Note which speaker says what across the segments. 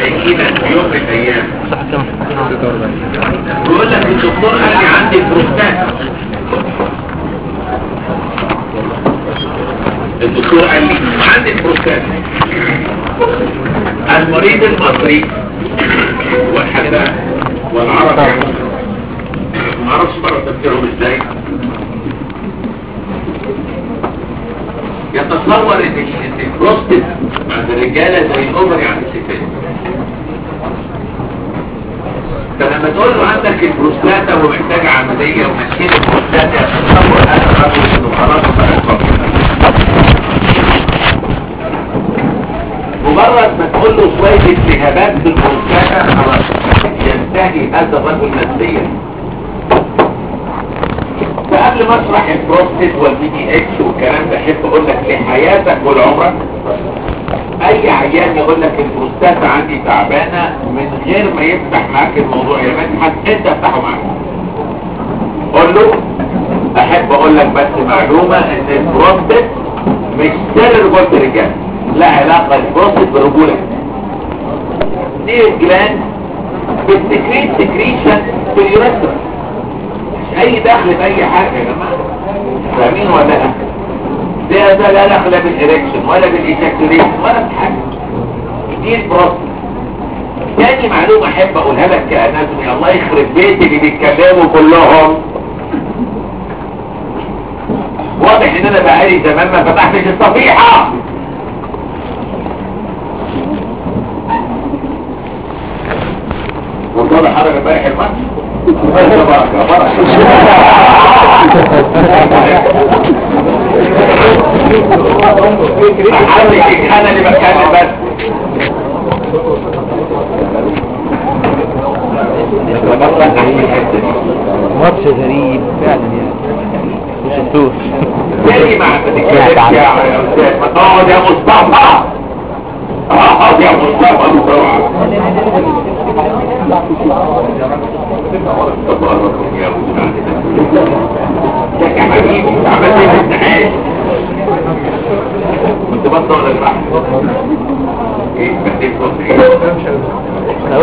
Speaker 1: هيجيلك في يوم من الايام
Speaker 2: صح كم
Speaker 1: بيقول لك الدكتور قال لي عندي بروستاتا الدكتور قال لي عندي بروستاتا المريض المصري وحتى والعرب يعني ما اعرفش بره تفكيرهم ازاي يتصور ان ان البروستات عند الرجاله زي الاوفري عند الستات فلما تقول له عندك البروستاتا ومحتاج عمليه ومشيل البروستاتا يتصور انا رجل انه خلاص بقى الفقر. مجرد ما تقول له شويه التهابات في البروستاتا خلاص ينتهي هذا الرجل نفسيا فقبل ما اشرح البروستات والبي دي اتش والكلام ده احب اقول لك لحياتك ولعمرك اي عيان يقول لك البروستاتا عندي تعبانه من غير ما يفتح معاك الموضوع يا مدحت انت افتحه معاك قول له احب اقول لك بس معلومه ان البروستات مش سر رجوله الرجال لا علاقه البروستات برجوله دي الجلاند بتكريت سكريشن في اليوريثرا مش اي دخل في اي حاجه يا جماعه فاهمين ولا لا ده ده لا دخل بالإريكشن ولا بالإيجاكوليشن ولا بحاجة دي البروسس تاني معلومة أحب أقولها لك كأناتومي الله يخرب بيتي اللي بيتكلموا كلهم واضح إن أنا بقالي زمان ما فتحتش الصفيحة وصل حركة امبارح الماتش بركة بركة محدش انا اللي بتكلم بس
Speaker 2: ماتش غريب فعلا يعني مش شفتوش
Speaker 1: تاني ما بتتكلمش يا يا استاذ ما تقعد يا مصطفى اقعد يا مصطفى بسرعة تباركم يا يا حبيبي عملت ايه في الامتحان كنت بطل ولا البحث ايه بديت صوت ايه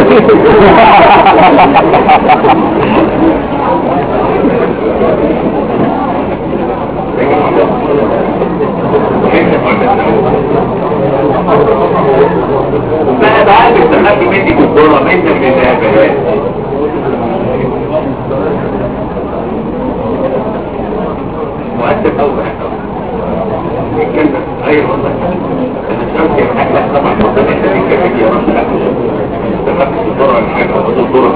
Speaker 1: بقى بقى بتخبي مني في الدورة منك لله بقى مؤسف أو بقى الكلمة غير والله أنا شرط يا محمد طبعا مصر إحنا بنكمل يا رب لا استخبت في الدورة ولا حاجة وضع الدورة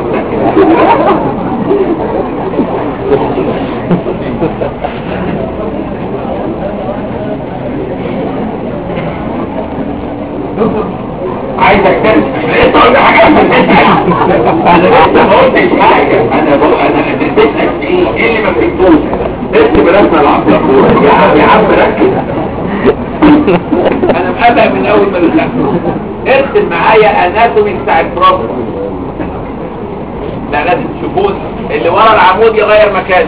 Speaker 1: عايزك تنسى انت قلت حاجة ما انا لسه ما قلتش حاجة انا بقول انا بتسأل ايه ايه اللي ما بتكتوش اكتب رسمة العصافورة يا عم يا عم ركز انا مقلق من اول ما بدأت ارسم معايا اناتومي بتاع البروبلم لا لازم تشوفوني اللي ورا العمود يغير مكانه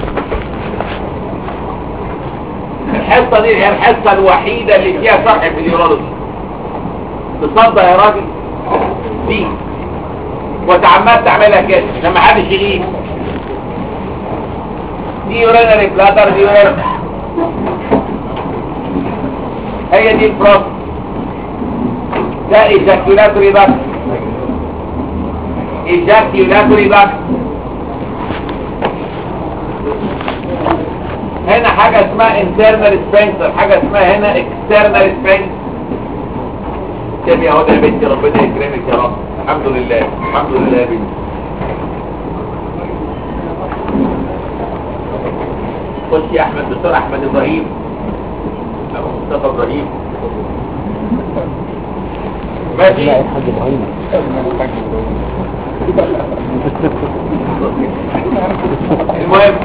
Speaker 1: الحصة دي هي الحصة الوحيدة اللي فيها شرح في اليورولوجي تصدق يا راجل دي وتعمدت تعملها كده لما حدش يغيب دي يورينري بلادر دي يورينري هي دي البروب ده ايجاكيولاتوري باك ايجاكيولاتوري باك هنا حاجة اسمها internal sphincter حاجة اسمها هنا external sphincter كم يا هدى يا بنتي ربنا يكرمك يا رب الحمد لله الحمد لله يا بنتي خش يا احمد دكتور احمد ابراهيم ابو مصطفى ابراهيم ماشي
Speaker 2: لا الحاج ابراهيم
Speaker 1: المهم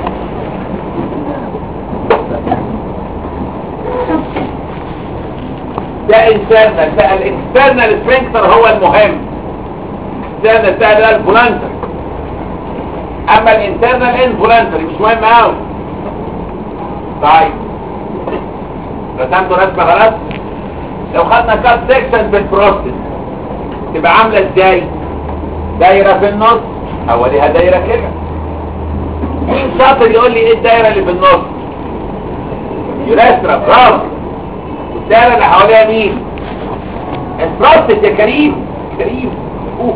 Speaker 1: ده انسان ده الاكسترنال سفنكتر هو المهم ده ده ده الفولانتر اما الانترنال انفولانتري مش مهم قوي طيب رسمته رسمه غلط لو خدنا كات سيكشن بالبروستات تبقى عاملة ازاي دايرة في النص حواليها دايرة كده مين شاطر يقول لي ايه الدايرة اللي في النص يوريثرا برافو والدايرة اللي حواليها مين البروستات يا كريم كريم فوق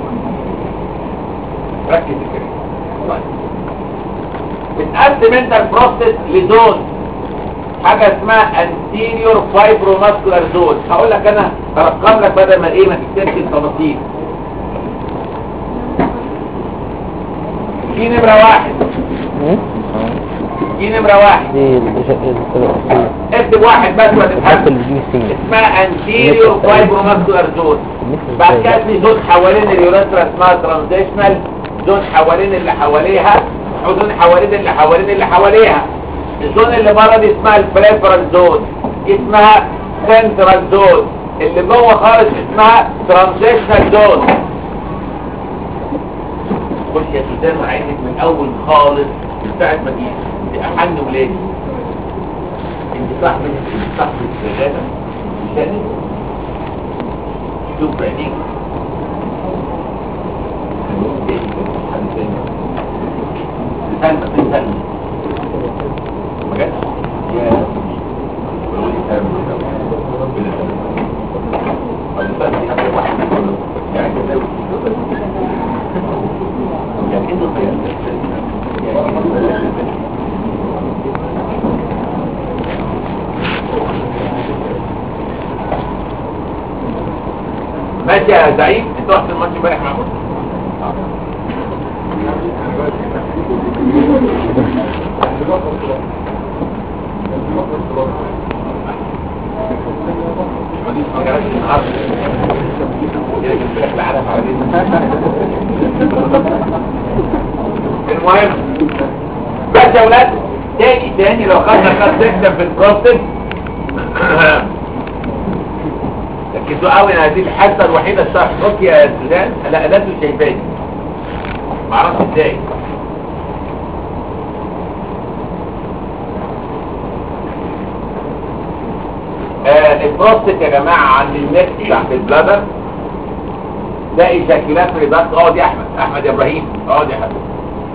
Speaker 1: ركز يا كريم طيب بتقسم انت البروستات لزون حاجة اسمها anterior fibromuscular zone هقول لك انا هرقم لك بدل ما ايه ما تكتبش التفاصيل دي نمرة واحد دي نمرة واحد
Speaker 2: دي ال-
Speaker 1: اكتب واحد بس
Speaker 2: الحته
Speaker 1: وتتحسن
Speaker 2: اللي بتجيب السنجل
Speaker 1: اسمها anterior fibromuscular zone بعد كده في زون حوالين اليوريثرا اسمها ترانزيشنال زون حوالين اللي حواليها وزون حوالين اللي حوالين اللي حواليها الزون اللي بره دي اسمها البريفرال زون اسمها سنترال زون اللي جوه خالص اسمها ترانزيشنال زون خش يا سوزان عينك من اول خالص من ساعه ما جيت احن ولادي انت صاحبة انت صاحبة الشغالة مش شوف عينيك سلمى فين سلمى ما جاتش يا ولو دي سلمى كده سلمى ولا سلمى حتى واحد يعني كده يعني كده خيال يعني كده ماشي يا زعيم انت رحت الماتش امبارح مع مسلم ما جربتش النهارده كده كنت بحب اعرف علينا المهم بس يا ولاد تاني تاني لو خدنا خد سكتة في البروستات ركزوا قوي انا هذه الحاسه الوحيده الشرح بص يا سوزان لا لا انتوا شايفاني معرفش ازاي آه البروستات يا جماعه عند النفس تحت البلادر ده ايجاكيولات ريباكت اقعد يا احمد احمد يا ابراهيم اقعد يا حبيبي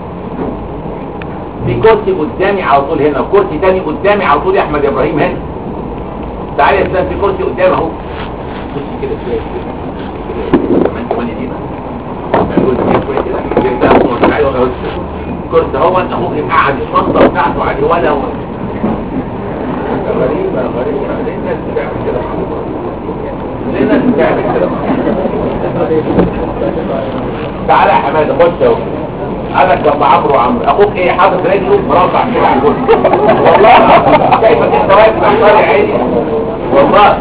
Speaker 1: في كرسي قدامي على طول هنا وكرسي تاني قدامي على طول يا احمد يا ابراهيم هنا تعالى يا استاذ في كرسي قدامي اهو بصي كده شويه كده كمان كمان دي كرسي هو انت ممكن قاعد الشنطه بتاعته عليه ولا هو غريبه غريبه ليه الناس بتعمل كده ليه الناس بتعمل كده تعالى يا حماده خش اهو انا جنب عمرو وعمرو اخوك ايه حاطط رجله مربع كده على الكرسي والله كيف انت واقف مع طالع عيني والله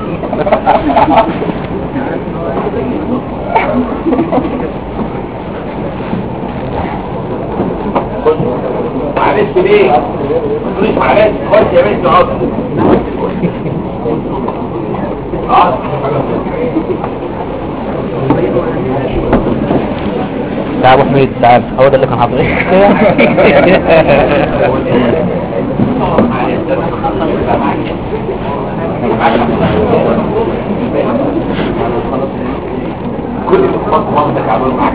Speaker 1: خش. معلش ليه ما تقوليش معلش خش يا بنت اقعد اقعد
Speaker 2: تعال ابو حميد تعال هو ده اللي كان حاطط
Speaker 1: كل اللي في مصر مصر عملوا معاك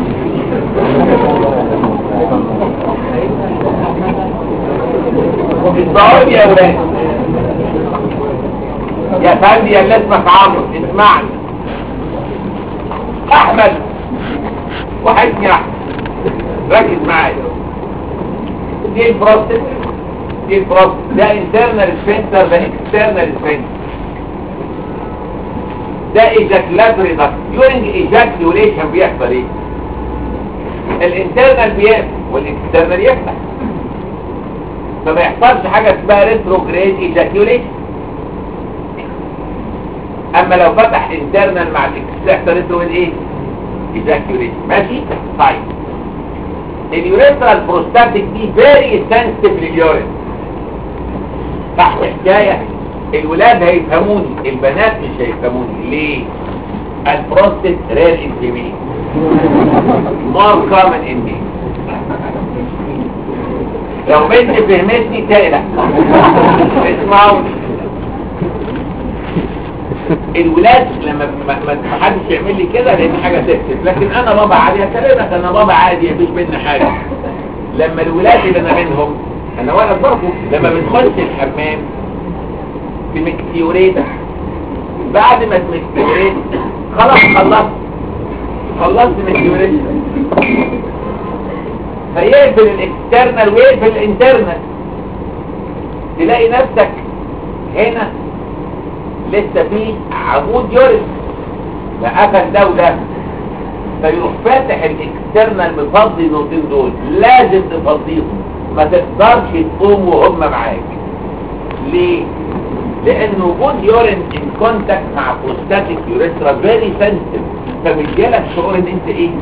Speaker 1: الضوابط يا ولاد يا فندي يا اللي اسمك عمرو اسمعني احمد وحشني يا احمد ركز معايا دي البروستات دي البروستات ده internal sphincter ده external sphincter ده ejaculatory duct during ejaculation بيحصل ايه الانترنال بيقفل والاكسترنال يفتح فما يحصلش حاجة اسمها retrograde ejaculation اما لو فتح internal مع الاكسترنال يحصل ايه ejaculation ماشي طيب اليوريثرال بروستاتيك دي فيري سنسيتيف لليورين صح حكايه الولاد هيفهموني البنات مش هيفهموني ليه البروستات رير ان فيميل مور كومن ان ميل لو بنت فهمتني تقلق اسمعوني الولاد لما ما ما ما حدش يعمل لي كده لان حاجه تكتب لكن انا بابا عادي اكلمك انا بابا عادي مفيش مني حاجه لما الولاد اللي انا منهم انا ولد برضه لما بنخش الحمام بمكتيوريت بعد ما تمكتيوريت خلاص خلصت خلصت مكتيوريت فيقفل الاكسترنال ويقفل الانترنال تلاقي نفسك هنا لسه في عمود يورس لا قفل ده وده فيروح فاتح الاكسترنال مفضي النقطتين دول لازم تفضيهم ما تقدرش تقوم وهم معاك ليه؟ لان وجود يورين ان كونتاكت مع بروستاتيك يوريثرا فيري سنسيتيف فبيجيلك شعور ان انت ايه؟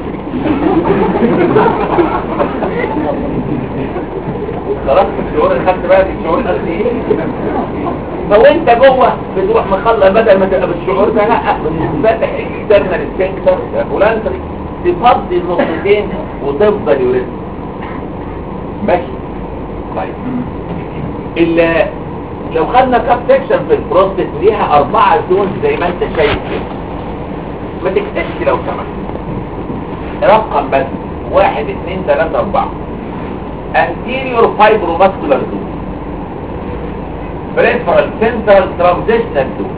Speaker 1: خلاص الشعور اللي خدت بالك الشعور ده ايه؟ لو انت جوه بتروح مخلص بدل ما تبقى بالشعور ده لا فاتح اكسترنال سفنكتر فولانتري تفضي النقطتين وتفضل يوريثرا ماشي طيب ال لو خدنا كاب سكشن في البروستات ليها أربعة زون زي ما انت شايف كده ما تكتبش لو سمحت رقم بس واحد اثنين ثلاثة أربعة anterior fibromuscular zone peripheral central transitional zone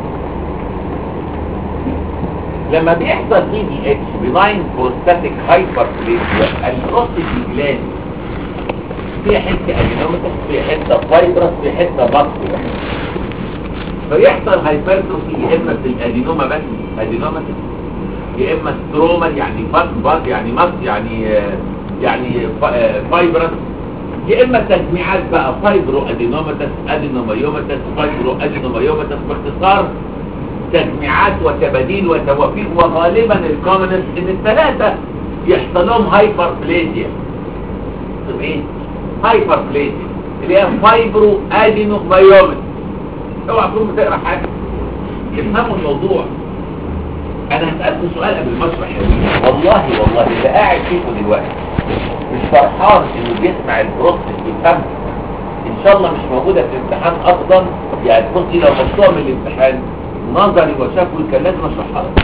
Speaker 1: لما بيحصل دي دي اتش benign prostatic hyperplasia البروستات جلاند في حته ادينوماتس في حته فايبرس في حته ماسكولار فيحصل هايبرتروفي يا اما في الادينوما بس ادينوماتس يا اما سترومال يعني فاس فاس يعني ماس يعني آه، يعني فا- آه، فايبرس يا اما تجميعات بقى فايبرو ادينوماتس ادينومايوماتس فايبرو ادينومايوماتس باختصار تجميعات وتباديل وتوافيق وغالبا الكومنس ان الثلاثه يحصل لهم هايبربليزيا طب ايه هايبر بليزيا اللي هي فايبرو ادينو مايومس اوعى تكون بتقرا حاجه يفهموا الموضوع انا هسألكم سؤال قبل ما اشرح والله والله اللي قاعد فيكم دلوقتي مش فرحان انه بيسمع البروسيس ويفهم ان شاء الله مش موجوده في الامتحان اصلا يعني تكون دي لو مشروع من الامتحان نظري وشافوا كان لازم اشرحها لك.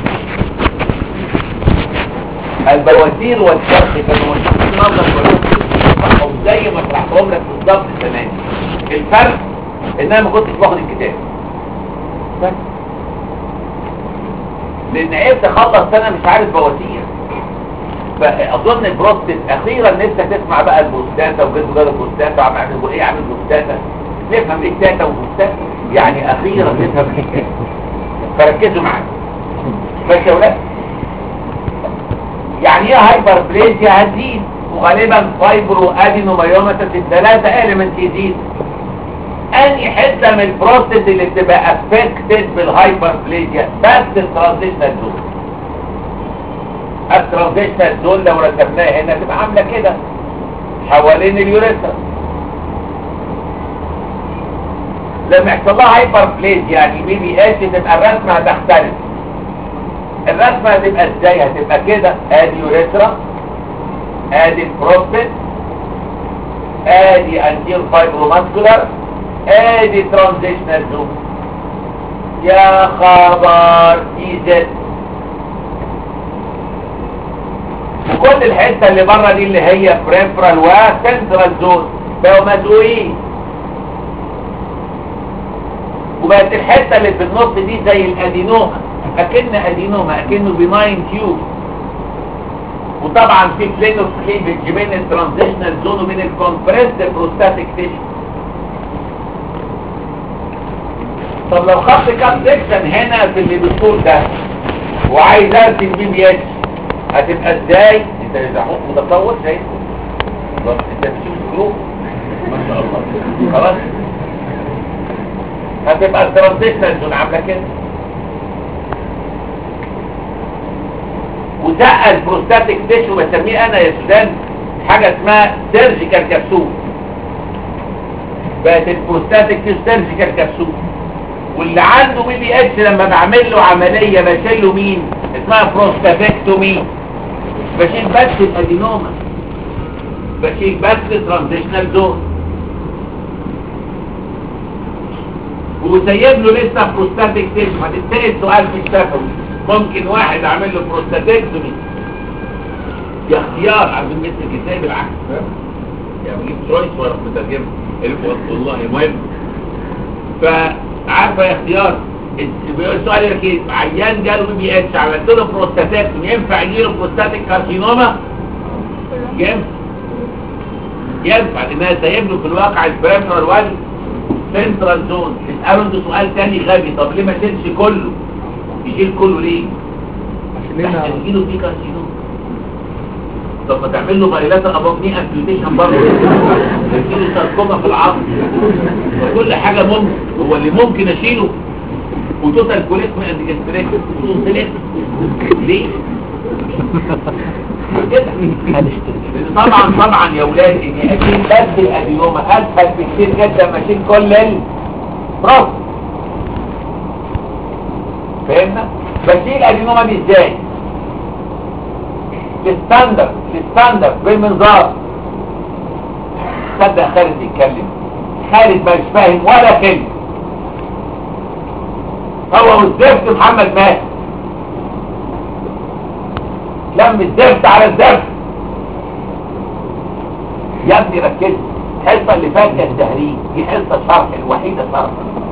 Speaker 1: البواسير والشرق كانوا مشروعين نظري وشافوا زي ما شرحتهم لك بالظبط زمان الفرق ان انا ما كنتش باخد الكتاب بس لان عرفت اخلص سنه مش عارف بواسير فاظن البروستات اخيرا نفسك تسمع بقى البروستاتا وجد جد البروستاتا وعم يعمل ايه يعمل بروستاتا نفهم ايه التاتا والبروستاتا يعني اخيرا نفهم ايه فركزوا معايا ماشي يا ولاد يعني ايه هايبر بليزيا هتزيد وغالبا فايبرو ادينومايوماتس الثلاثه اليمنت يزيد اني حته من البروستات اللي بتبقى افكتد بالهايبر بليزيا بس الترانزيشنال زون الترانزيشنال زون لو رسمناها هنا تبقى عامله كده حوالين اليوريثرا لما يحصل لها هايبر بليز يعني بي بي اتش تبقى الرسمه هتختلف الرسمه هتبقى ازاي هتبقى كده ادي يوريثرا ادي البروستات ادي انتير فايبروماسكولار ادي ترانزيشنال زون يا خبر دي زد وكل الحته اللي بره دي اللي هي بريفرال وسنترال زون بقوا مسؤولين وبقت الحته اللي في النص دي زي الادينوما اكن ادينوما اكنه بناين تيوب وطبعا في بلين اوف كليفج بين الترانزيشنال زون وبين الكومبريسد بروستاتيك تيشو طب لو خدت كام سكشن هنا في اللي بالطول ده وعايز ارسم بي بي اتش هتبقى ازاي انت اذا حط متصور شايف بس انت بتشوف الجروب ما شاء الله خلاص هتبقى الترانزيشنال زون عامله كده وزق البروستاتيك تيشو بسميه انا يا سودان حاجه اسمها سيرجيكال كبسول بقت البروستاتيك تيشو سيرجيكال كبسول واللي عنده بي بي اتش لما بعمل له عمليه بشيل له مين اسمها بروستاتكتومي بشيل بس الادينوما بشيل بس الترانزيشنال زون وسيب له لسه بروستاتيك تيشو هتتسال سؤال في الشفوي ممكن واحد اعمل له بروستاتكتومي يا اختيار عارفين مثل ازاي بالعكس يعني بجيب تشويس واروح مترجمه الف والله المهم فعارفه يا اختيار بيقول السؤال يقول لك ايه عيان جاله بي بي اتش عملت له بروستاتكتومي ينفع يجي له بروستاتيك كارسينوما؟ ينفع ينفع لانها سايب له في الواقع البريمرال وال سنترال زون تساله انت سؤال تاني غبي طب ليه ما شيلش كله؟ يشيل كله ليه؟ عشان يجيله فيه كارسينوما طب ما تعمل له مايلات الابومني امبيوتيشن برضه تجيله ساركوما في العظم وكل حاجه ممكن هو اللي ممكن اشيله وتوتال كوليكم اند جستريكت وتوتال ليه؟ كده لأن طبعا طبعا يا ولاد اني اشيل بس الادينوما اسهل بكتير جدا ما اشيل كل البروس فهمنا؟ بشيل الادينوما دي ازاي؟ الستاندرد الستاندرد بالمنظار صدق خالد بيتكلم خالد مش فاهم ولا كلمه هو والزفت محمد مات لم الزفت على الزفت يا ابني ركز الحصه اللي فاتت كانت تهريج دي حصه شرح الوحيده شرح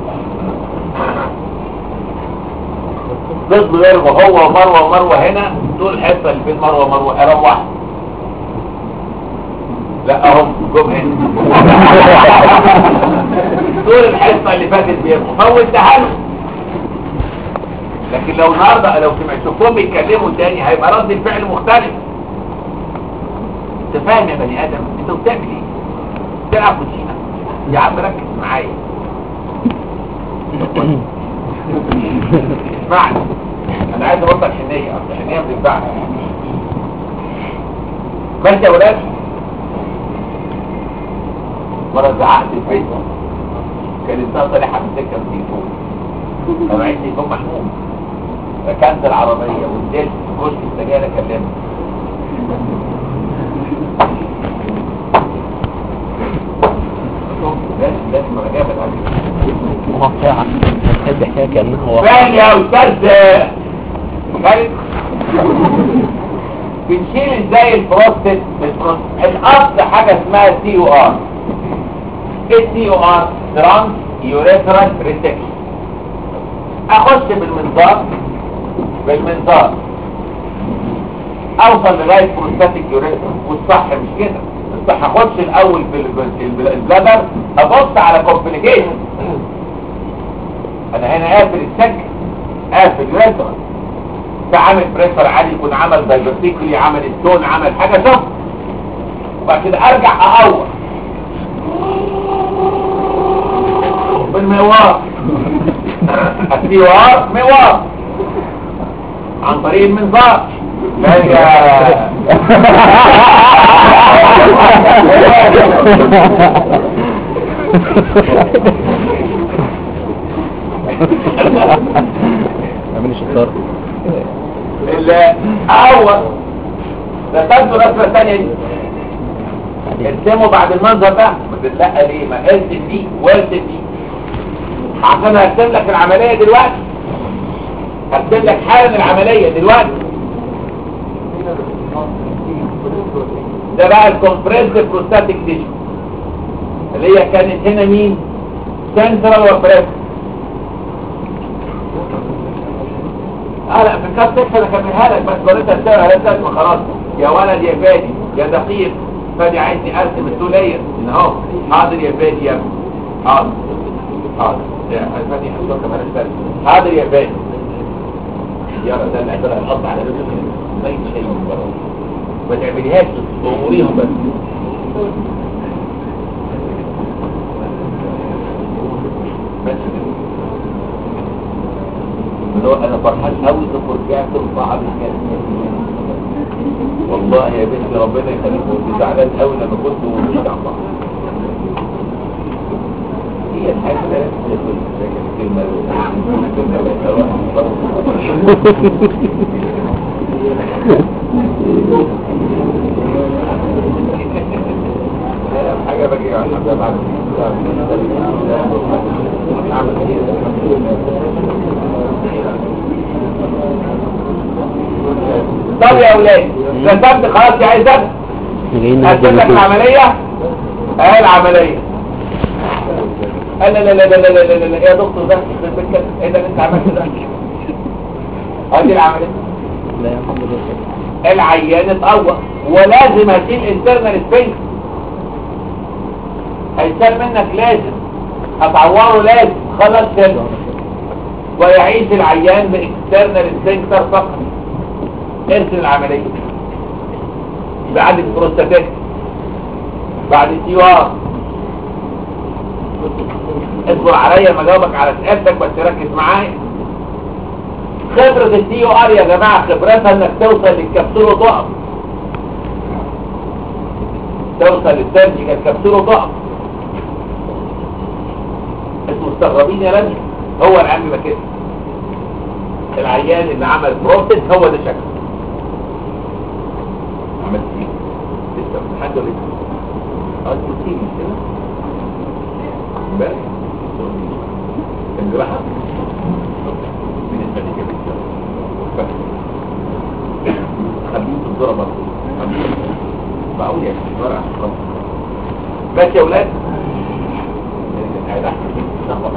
Speaker 1: فضلوا يرجعوا هو ومروه ومروه هنا طول الحصه اللي بين مروه ومروه اروح لا اهم جم هنا طول الحصه اللي فاتت بيرجعوا فوتها له لكن لو النهارده لو سمعت شفتهم بيتكلموا تاني هيبقى رد الفعل مختلف انت فاهم يا بني ادم انت بتعمل ايه بتلعب كوتشينه يا عم ركز معايا اسمعني انا عايز ابطل حنيه اصل حنيه بتنفعني ماشي يا ولاد مره زعقت البيت كانت ده طالعه من سكه التليفون انا معيش تليفون محمول ركنت العربيه ونزلت في كشك السجاير اكلمها لازم لازم انا جامد عليك
Speaker 2: هو ساعة بتحب حكاية كأنها هو
Speaker 1: فاهم يا استاذ خالد بنشيل ازاي البروستات بالبروستات الاصل حاجه اسمها سي او ار ايه سي او ار ترانس يوريثرال ريسكشن اخش بالمنظار بالمنظار اوصل لغايه بروستاتيك يوريثرال والصح مش كده الصح اخش الاول في البلادر ابص على كومبليكيشن انا هنا قافل السكن قافل يوريثرال فعمل بريشر عالي يكون عمل دايفرتيكلي عمل ستون عمل حاجه شوف وبعد كده ارجع اقور بالموار السيوار موار عن طريق المنظار لا يا
Speaker 2: عامل الشطار
Speaker 1: الاول رسمته رسمه ثانيه دي ارسمه بعد المنظر ده لا ليه ما ارسم دي وارسم دي عشان هرسم لك العمليه دلوقتي هرسم لك حالا العمليه دلوقتي ده بقى الكومبريسد بروستاتيك تيشو اللي هي كانت هنا مين سنترال وبريس اه لا في الكاب سكشن اكملها لك بس وريتها السنه هلا ما خلاص يا ولد يا فادي يا دقيق فادي عايزني ارسم التو لاير ان اهو حاضر يا فادي يا ابني حاضر حاضر يا فادي حضرتك كمان استنى حاضر يا فادي يا ده اللي عندنا الحط على رجلك ما يتشيل من بره ما تعمليهاش تأمريهم بس بس كده اللي هو انا فرحان قوي انكم رجعتوا لبعض الكلام والله يا بنتي ربنا يخليكم كنت زعلان قوي لما كنتوا مش عن بعض هي الحاجه اللي لازم تكون الكلمه حاجه بقى بعد طب يا اولاد رسمت خلاص يا عايز ابدا
Speaker 2: جايين
Speaker 1: هرسم لك العمليه اهي العمليه قال لا لا لا لا لا لا لا لا يا دكتور ده يخرب بيت كده. ايه ده اللي انت عملته ده ادي العمليه
Speaker 2: لا يا محمد رسول.
Speaker 1: العيان اتقوى ولازم هشيل انترنال سبينك هيشال منك لازم هتعوره لازم خلاص كده ويعيش العيان باكسترنال سبينكتر فقط ارسل العمليه بعد البروستاتات بعد السي ار اصبر عليا ما اجاوبك على اسئلتك بس ركز معايا خبرة الدي او ار يا جماعة خبرتها انك توصل للكبسول وتقف توصل للسيرجيكال كبسول وتقف انتوا مستغربين يا رجل هو العلم ما كده العيان اللي عمل بروستات هو ده شكله عملت ايه؟ لسه بتحدوا لسه اه تسيب مش كده؟ امبارح الجراحة بالنسبة لي كده خليهم في الدورة برضه بقول يا الدورة عشان خاطر ماشي يا ولاد قاعد احسن نخبط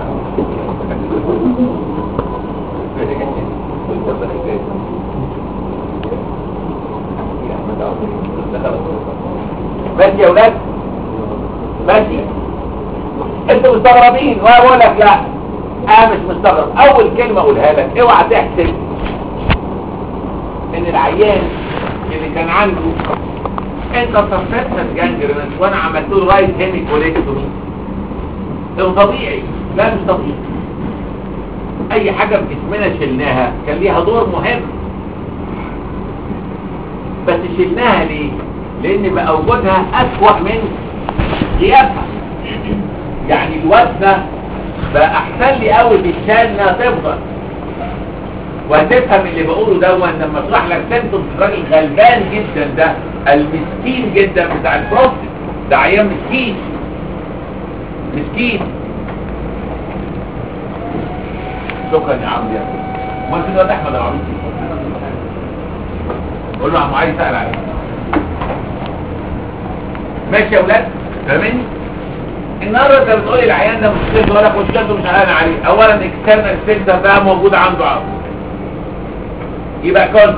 Speaker 1: ماشي يا ولاد ماشي انتوا مستغربين وانا بقول لك لا انا مش مستغرب اول كلمة اقولها لك اوعى تحسب ان العيان اللي كان عنده انت صفيتها الجانجرنس وانا عملت له رايت هيميكوليكتومي ده طبيعي لا مش طبيعي اي حاجة في جسمنا شلناها كان ليها دور مهم بس شلناها ليه لان بقى وجودها اسوأ من غيابها يعني الوزنة بقى احسن لي قوي في الشال انها تفضل وهتفهم اللي بقوله ده لما اشرح لك سيمتومز الراجل غلبان جدا ده المسكين جدا بتاع البروستات ده عيان مسكين مسكين شكرا يا عم يا امال في الواد احمد العروسي قول له عم عايز سأل عليه ماشي يا ولاد فاهمني النهارده انت بتقولي العيان ده مشكلته ولا مشكلته مش قلقان عليه اولا اكسترنال سيلز ده موجود عنده عرض يبقى كونتنت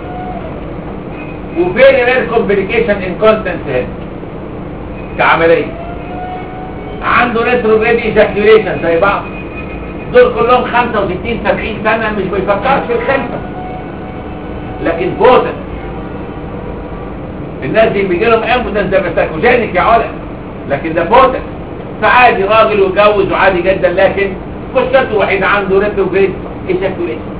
Speaker 1: وفيري رير كومبليكيشن ان كونتنت هنا كعمليه عنده ريتروجريد ايجاكيوليشن زي بعض دول كلهم 65 70 سنه مش بيفكرش في الخلفه لكن بوتن الناس دي بيجي لهم امبوتنس ده بساكوجينيك يا علا لكن ده بوتن فعادي راجل وجوز وعادي جدا لكن مشكلته الوحيده عنده ريتروجريد ايجاكيوليشن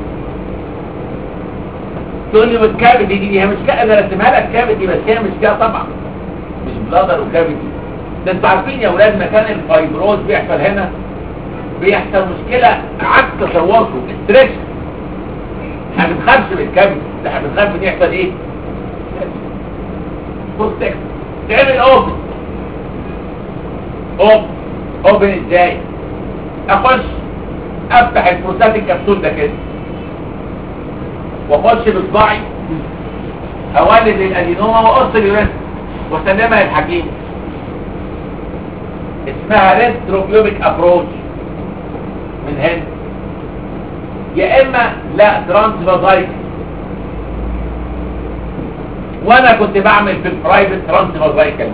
Speaker 1: تقول لي والكافيتي دي, دي هي مش كده انا رسمها لك كافيتي بس هي مش كده طبعا مش بلادر وكافيتي ده انتوا عارفين يا اولاد مكان الفايبروز بيحصل هنا بيحصل مشكلة عكس تصوركم استريكشن احنا بنخافش من الكافيتي ده احنا بنخاف ان يحصل ايه بص تكست تعمل اوبن اوبن اوبن ازاي اخش افتح البروستاتيك كبسول ده كده واخش بصباعي اولد الادينوما واقص اليوريثم واسلمها للحكيم اسمها ريستروبيوبيك ابروتش من هنا يا اما لا ترانسفازايك وانا كنت بعمل في البرايفت ترانسفازايكال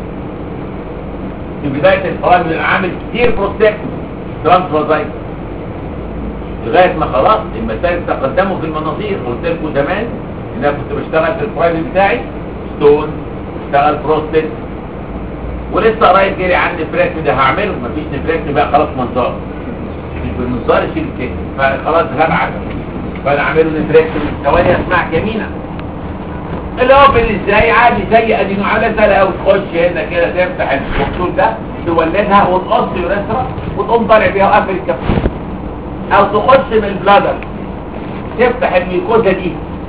Speaker 1: في بداية البرايفت انا عامل كتير بروستيك ترانسفازايكال لغاية ما خلاص المسائل تقدموا في المناظير قلت لكم زمان ان انا كنت بشتغل في البرايفت بتاعي ستون اشتغل بروستيت ولسه قريب جري عندي فريكس ده هعمله مفيش نفريكس بقى خلاص منظار مش بالمنظار يشيل كده فخلاص هبعت فانا اعمله نفريكس من ثواني اسمعك يمينا اللي هو ازاي عادي زي ادينو على سهله قوي تخش هنا كده تفتح الكبسول ده تولدها وتقص يوريثرا وتقوم طالع بيها وقافل الكبسول او تخش من البلادر تفتح الميكوزا دي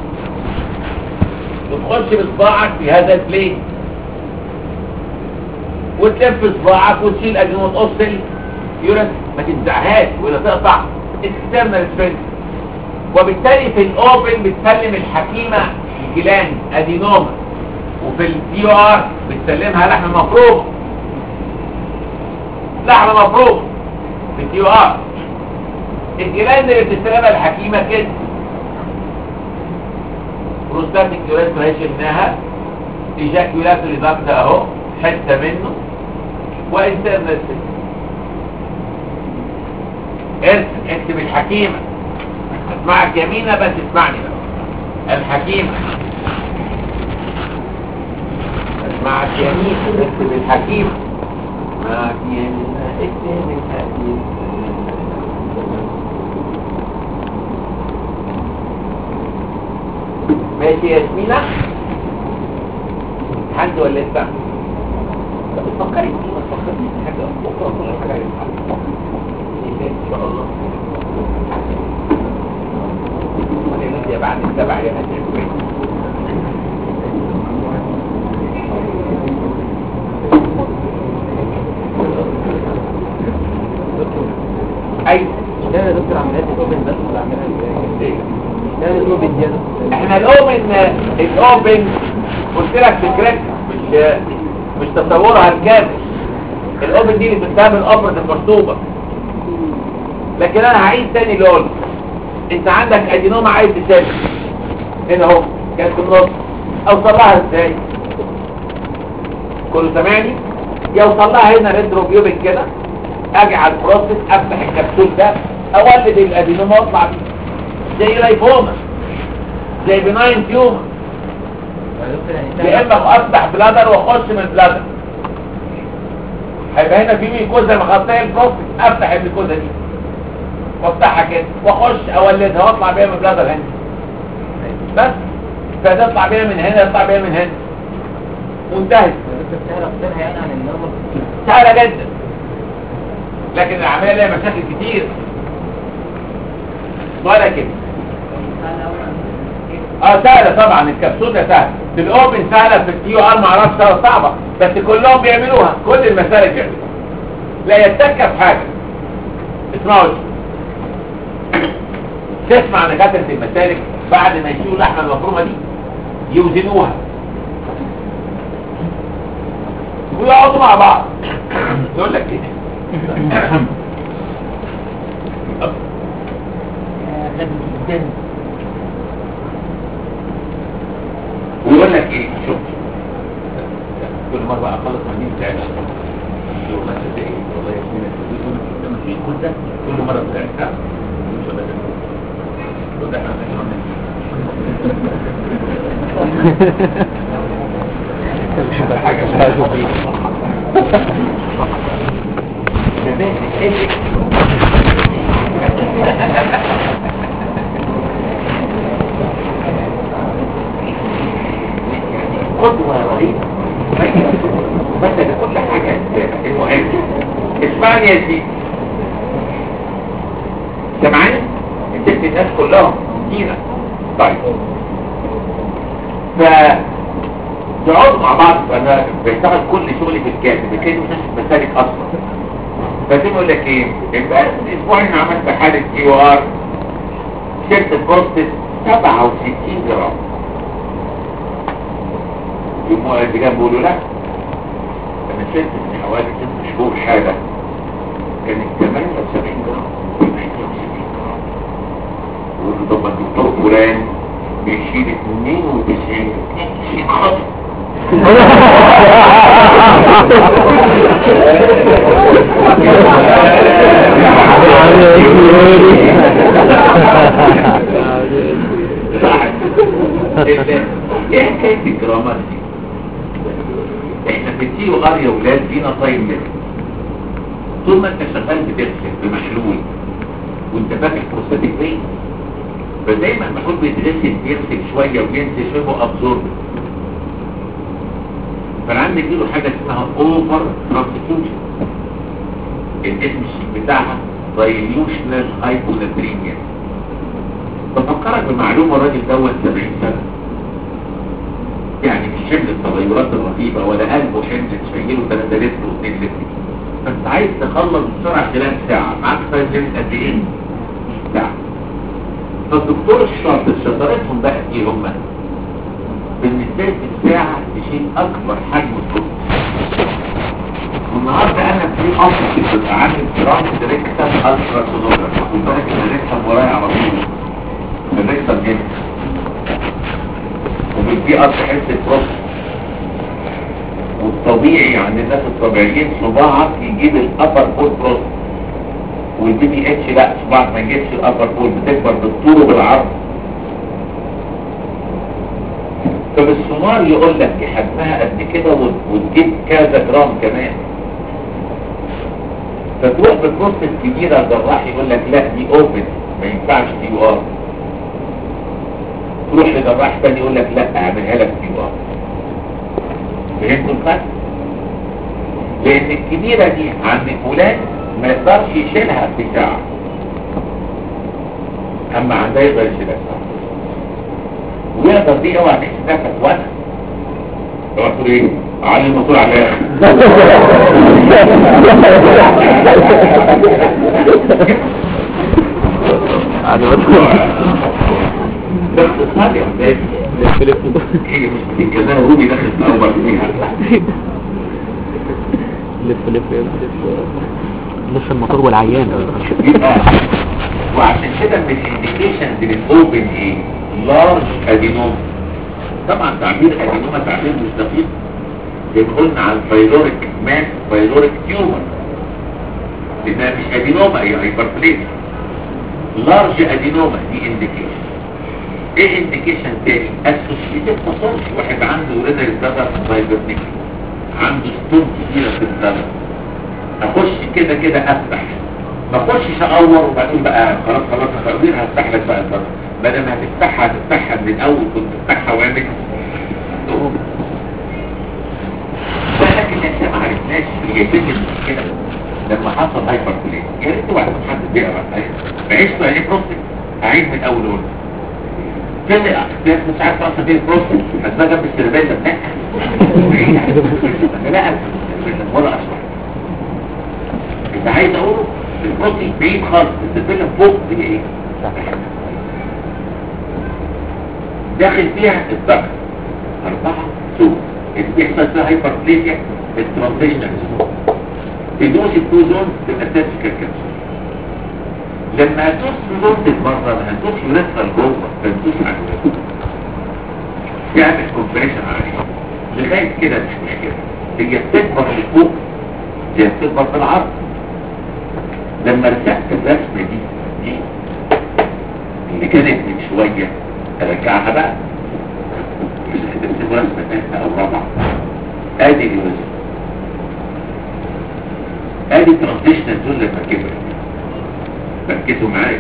Speaker 1: وتخش بصباعك في هذا البليت وتلف صباعك وتشيل ادينو وتقص اليوريثرا ما تنزعهاش ولا تقطع اكسترنال سفنكتر وبالتالي في الاوبن بتسلم الحكيمة الجلاند ادينوما وفي الدي ار بتسلمها لحم مفروم لحم مفروم في الدي ار الجلاند اللي بتستلمها الحكيمة كده بروستاتيك يوريثرا هي شلناها ايجاكيولاتوري ضغط اهو حته منه وانترنال ارسم اكتب الحكيمة اسمعك يمينة بس اسمعني بقى الحكيمة اسمعك يمينة اكتب الحكيمة اسمعك يمينة اكتب الحكيمة ماشي يا ياسمينة حد ولا لسه فكري ما تفكريش في حاجة بكرة كل حاجة هتتحل ان شاء الله ونمشي بعد السبع يا هتعمل ايوه
Speaker 2: ده يا دكتور عمليات الاوبن بس ولا عملها ازاي؟ ده الاوبن دي يا دكتور
Speaker 1: احنا الاوبن الاوبن قلت لك فكرتها مش مش تصورها الكامل الاوبن دي اللي بتستعمل الابرة المرطوبة لكن انا هعيد تاني اللي قلت انت عندك ادينوما عايز تسافر هنا اهو كانت في النص اوصل لها ازاي كله سامعني يوصل لها هنا ريتروبيوبك كده اجي على البروسيس افتح الكبسول ده اولد الادينوما واطلع بيه زي لايفوما زي بناين تيومر يا اما افتح بلادر واخش من البلادر هيبقى هنا في ميكوزا مغطيه البروستات افتح الميكوزا دي وافتحها كده واخش اولدها واطلع بيها من البلادر هنا بس فتطلع بيها من هنا يطلع بيها من هنا وانتهت
Speaker 2: سهلة اختارها يعني عن النظر
Speaker 1: سهله جدا لكن العمليه ليها مشاكل كتير ولا كده اه سهله طبعا الكبسول ده سهل في الاوبن سهله في التيو ار ما اعرفش سهله صعبه بس كلهم بيعملوها كل المسالك بيعملوها لا يتكى في حاجه اسمعوا تسمع دكاتره المسالك بعد ما يشيلوا اللحمه المفرومه دي يوزنوها ويقعدوا مع بعض يقول لك ايه غبي جدا ويقول لك ايه شوف كل مرة بقى اخلص ما دي بتاعتها يقول لك ده ايه والله يا سيدي يقول لك ما فيش كل ده كل مرة بتاعتها مش ولا ده يقول ده احنا مش حاجة مش عايزه فيه قدوة رهيبة مثلا كل حاجة المهم اسمعني يا سيدي سمعني انت الناس كلهم دينا طيب ف تقعدوا مع بعض انا بشتغل كل شغلي في الكاتب بتلاقي مش مسالك اصلا فزي يقول لك ايه يبقى اسبوعين عملت حاله كيو ار شلت البروستات 67 جرام يبقوا اللي جنبه بيقولوا لا انا شلت من حوالي ست شهور حاله كانت 78 جرام 68 جرام ويقولوا طب ما الدكتور فلان بيشيل 92 92 خط ايه حكايه الجرامات دي احنا بنديله غار يا ولاد دينا طيب منه طول ما انت شغال بتغسل بمحلول وانت فاكر بروستاتيك فين فدايما المحلول بيتغسل بيغسل شويه وينزل شويه ابزورب فانا عندي له حاجه اسمها اوفر ترانسفيوجن الاسم الشيك بتاعها دايليوشنال هايبوناتريميا بفكرك بمعلومه الراجل دوت 70 سنه يعني مش حمل التغيرات الرهيبه ولا قلبه حمل تشيله 3 لتر و2 لتر بس عايز تخلص بسرعه خلال ساعه معاك فايف ليميت قد ايه؟ ساعه فالدكتور الشاطر شطارتهم بقى ايه هم؟ بالنسبه لي في الساعه تشيل اكبر حجم الطب والنهارده انا في اصل بتبقى عندي جرام ريكتم الترا سونوجرافي خد بالك ان الريكتم ورايا على طول الريكتم جدا وبيدي اصل حته بروست والطبيعي عند الناس الطبيعيين صباعك يجيب الابر بول بروست والبي بي اتش لا صباعك ما يجيبش الابر بول بتكبر بالطول وبالعرض فبالسونار يقول لك دي حجمها قد كده وت- وتجيب كذا جرام كمان فتروح بالبروست الكبيرة الجراح يقول لك لا دي اوبن ما ينفعش دي ار تروح لجراح تاني يقول لك لا اعملها لك دي ار فهمتوا الفرق؟ لان الكبيرة دي عند فلان ما يقدرش يشيلها في ساعة اما عندها يقدر يشيلها ساعة ويقدر دي اوعى تحسبها وانا اوعى تقول ايه؟ علي الموتور على الاخر بس اصحابي يا ولاد هي مش بتتكلم روبي داخل في اول فيها
Speaker 2: لف لف لف لف الموتور والعيان
Speaker 1: يبقى وعشان كده من الانديكيشنز للاوبن ايه لارج ادينوم طبعا تعبير ادينوما تعبير مش دقيق لان قلنا على الفايلوريك ماس فايلوريك تيومر لانها مش ادينوما هي هايبربليزيا لارج ادينوما دي انديكيشن ايه انديكيشن تاني اسوشيتد باثولوجي واحد عنده رينال ستادر فايبرنيك عنده ستون كبيره في الدم اخش كده كده افتح ما اخشش اقور وبعدين بقى خلاص خلاص التقدير هفتح لك بقى الفتره بدل ما هتفتحها هتفتحها من الاول كنت تفتحها واعمل لكن احنا ما عرفناش هي فين المشكله لما حصل هايبر بليز يا ريت واحد حد بيقرا بعيش يعني بروستيك اعيد من الاول اقول فين الاختلاف مش عارف اصلا فين البروستيك هتبقى جنب السيربيلا لا بعيد عن السيربيلا. لا السيربيلا ولا اصلا اللي عايز اقوله البروتين بعيد خالص السيربيلا فوق هي ايه داخل فيها الضغط أربعة سوق اللي بيحصل فيها هايبربليزيا الترانزيشنال زون تدوس التو زون تبقى سيرجيكال كانسر لما هتدوس في زون بره هتدوس يوريثرال جوه فتدوس على اليوريثرال يعمل كومبريشن عليه لغايه كده مش مشكله هي بتكبر لفوق هي بتكبر بالعرض لما رسمت الرسمه دي دي اللي كانت من شويه ارجعها بقى مش هترسم رسمه ثالثه او رابعه ادي الرسم ادي ترانزيشنال زون لما كبرت ركزوا معايا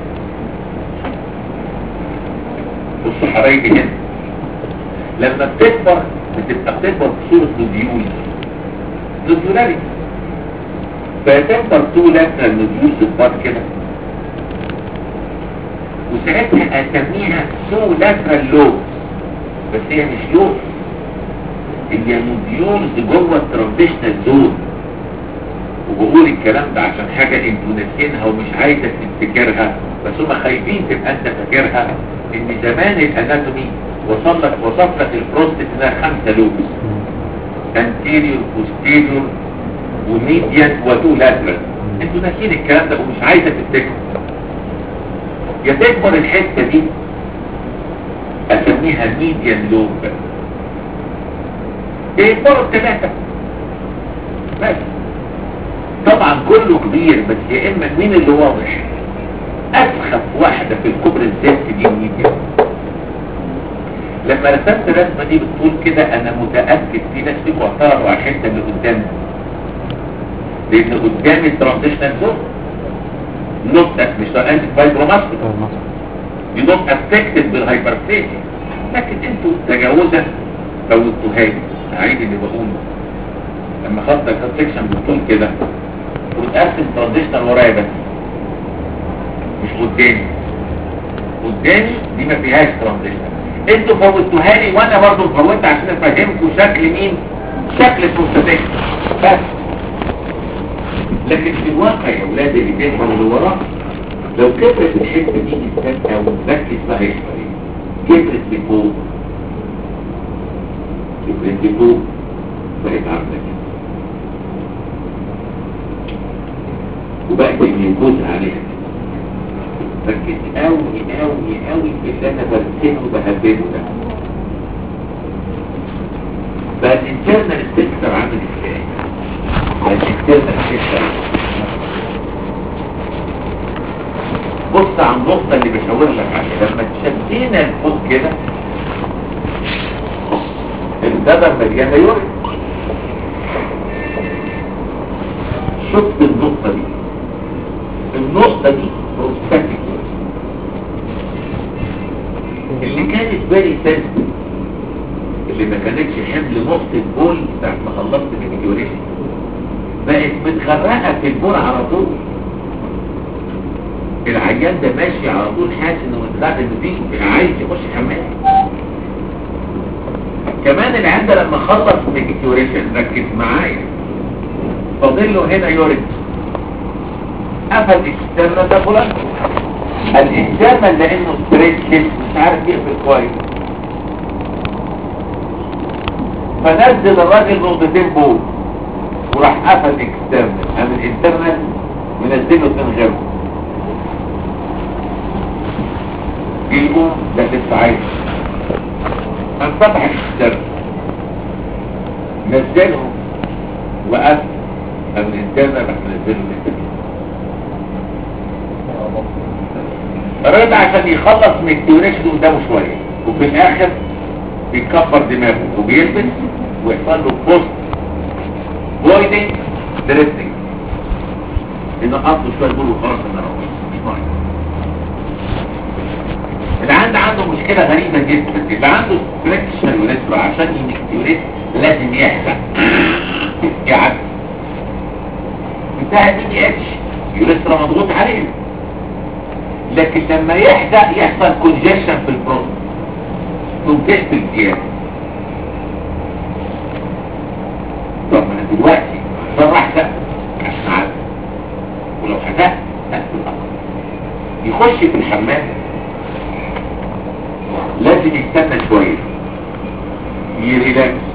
Speaker 1: بصوا حبايبي هنا لما بتكبر بتبقى بتكبر بصورة نوديول نوديولاري فتكبر تو لاترال نوديول تكبر كده وساعتها اسميها تو لاترال لوب بس هي مش لوب هي نوديولز جوه الترانزيشنال زون وبقول الكلام ده عشان حاجة انتوا ناسينها ومش عايزة تفتكرها بس هما خايفين تبقى انت فاكرها ان زمان الاناتومي وصل لك وصف لك البروستات انها خمسة لوبس anterior posterior وميديان وتو لاترال انتوا ناسيين الكلام ده ومش عايزة تفتكروا يا تكبر الحتة دي اسميها ميديان لوب يكبروا الثلاثة بس طبعا كله كبير بس يا اما مين اللي واضح اسخف واحدة في الكبر الذات دي ميديا لما رسمت الرسمة دي بتقول كده انا متأكد في ناس فيكم اعترضوا على الحتة اللي قدام لان قدام الترانزيشنال زون نوت مش انت فايبروماسكول دي نوت افكتد بالهايبرفيزيا لكن انتوا تجاوزا فوتوها لي اعيد اللي بقوله لما خدت الكات سيكشن بتقول كده وتقسم ترانزيشنال ورايا بس مش قدامي قدامي دي ما فيهاش ترانزيشنال انتوا فوتوها لي وانا برضو فوتت عشان افهمكم شكل مين شكل البروستاتيك بس لكن في الواقع يا ولاد اللي بيفهم اللي وراه لو كبرت الحته دي بالذات او ركز بقى يحصل ايه كبرت لفوق كبرت لفوق بقت عامله كده وبقت الجلوكوز عليها ركز قوي قوي قوي في اللي انا برسمه بهببه ده بقى الانترنال ستيكتر عامل ازاي بقى الانترنال ستيكتر بص على النقطة اللي بشاور لك عليها لما تشدينا لفوق كده الدبر مليانة يوري شفت النقطة دي النقطة دي بروستاتيك اللي كانت بالي سنسل اللي ما كانتش حمل نقطة بول ساعة ما خلصت من اليوريشن بقت متغرقة في البول على طول العيان ده ماشي على طول حاسس انه متغرق فيه عايز يخش حمام كمان العيان ده لما خلص من اليوريشن ركز معايا فاضل له هنا يوريك قفل الاكسترنال ده فلان الاكسترنال لانه ستريتش مش عارف يقفل كويس فنزل الراجل نقطتين بول وراح قفل الاكسترنال قام الانترنال منزله اتنين غيره يقوم ده لسه عايز قام فتح الاكسترنال نزله وقفل قام الانترنال راح منزله الانترنال الراجل عشان يخلص من الديوريشن قدامه شوية وفي الاخر بيكبر دماغه وبيلبس ويحصل له بوست بويدنج دريفتنج انه قصده شوية يقول له خلاص انا روح مش مهم اللي عنده عنده مشكلة غريبة جدا اللي عنده فليكشن يوريثرا عشان يمكتوريت لازم يحزق يعد بتاع دي دي اتش يوريثرا مضغوط عليه لكن لما يحزق يحصل كونجيشن في البروست تنتهي بالزيادة طب انا دلوقتي اضطر احزق عشان اعدي ولو حزقت اقفل الاقل يخش في الحمام لازم يستنى شوية يريلاكس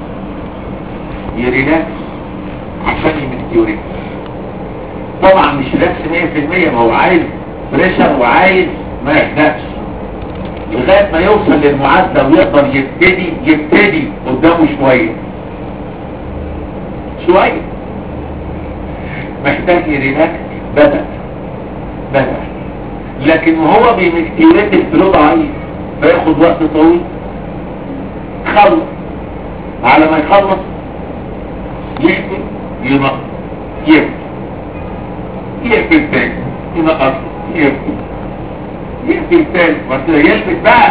Speaker 1: يريلاكس عشان يمكتوريك طبعا مش ريلاكس 100% ما هو عايز بريشر وعايز ما يحدثش لغاية ما يوصل للمعادلة ويقدر يبتدي يبتدي قدامه شوية شوية محتاج يريلاكس بدأ بدأ لكن وهو بيمكتوريت الفلو ضعيف فياخد وقت طويل خلص على ما يخلص يقفل ينقص يقفل يقفل تاني ينقص يقفل يقفل تاني بس يلبس بقى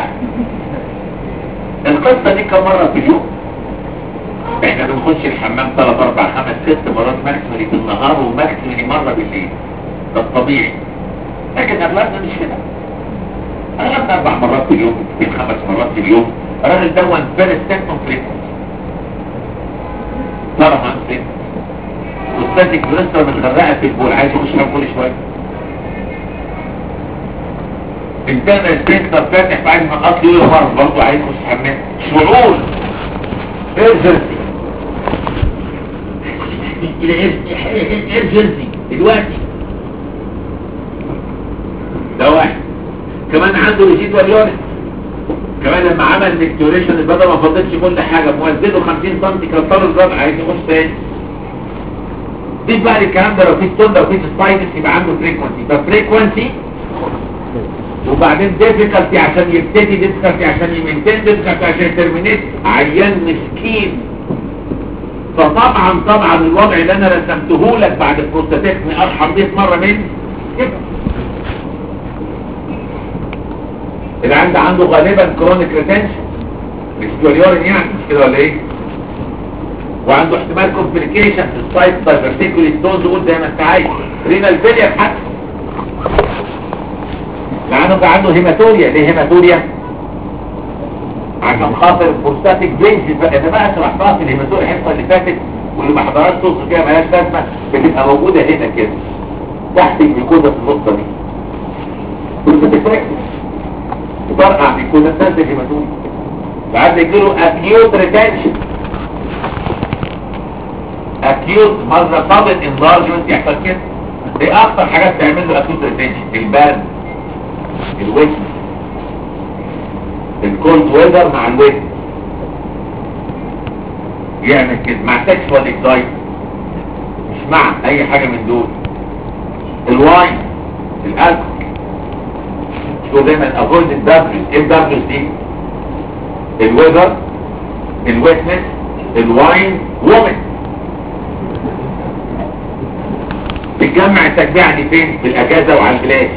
Speaker 1: القصة دي كم مرة في اليوم احنا بنخش الحمام ثلاث اربع خمس ست مرات ماكسيمالي في النهار وماكسيمالي مرة بالليل ده الطبيعي لكن اغلبنا مش كده اغلبنا اربع مرات في اليوم يمكن خمس مرات في اليوم الراجل ده وان فيرست سيكتون فريكونس طبعا فريكونس والستاتيك بريستر متغرقه في البول عايز يخش حمام كل شويه انتنا البريستر فاتح بعد ما قصدي يقول مرض برضه عايز يخش حمام شعور ايرجنسي الى ايرجنسي دلوقتي ده واحد كمان عنده ريزيدوال يونت كمان لما عمل ميكتوريشن البدل ما فضلش كل حاجه موزنه 50 سم كسر الرد عايز يخش تاني ضيف بقى الكلام ده لو في ستون لو في سبايدس يبقى عنده فريكونسي يبقى فريكونسي وبعدين ديفيكالتي عشان يبتدي ديفيكالتي عشان يمنتين ديفيكالتي عشان يترمينيت عيان مسكين فطبعا طبعا الوضع اللي انا رسمته لك بعد البروستاتكمي ارحم 100 مره مني كده العيان ده عنده غالبا كرونيك ريتنشن مش دوليورين يعني مش كده ولا ايه وعنده احتمال كومبليكيشن في السايت دايفرتيكولي ستونز قول زي ما انت عايز رينال فيلير حتى لانه كان عنده هيماتوريا ليه هيماتوريا عشان خاطر البروستاتيك بينز انا بقى شرحتها في الهيماتوريا الحصه اللي فاتت واللي ما حضرهاش توصل فيها مالهاش لازمه بتبقى موجوده هنا كده تحت الميكوزا في النقطه دي وانت بتركز تفرقع ميكوزا تنزل هيماتوم بعد يجيله اكيوت ريتنشن اكيوت مرة صابت انلارجمنت يحصل كده دي اكتر حاجات تعمل له اكيوت ريتنشن البرد الوزن الكولد ويذر مع الوزن يعمل كده مع سكشوال اكزايت مش مع اي حاجة من دول الواين الالكول شو دايما افويد الدبليو ايه الدبليو دي الويذر الويتنس الواين وومن تتجمع التجميع دي فين في الاجازه وعلى البلاش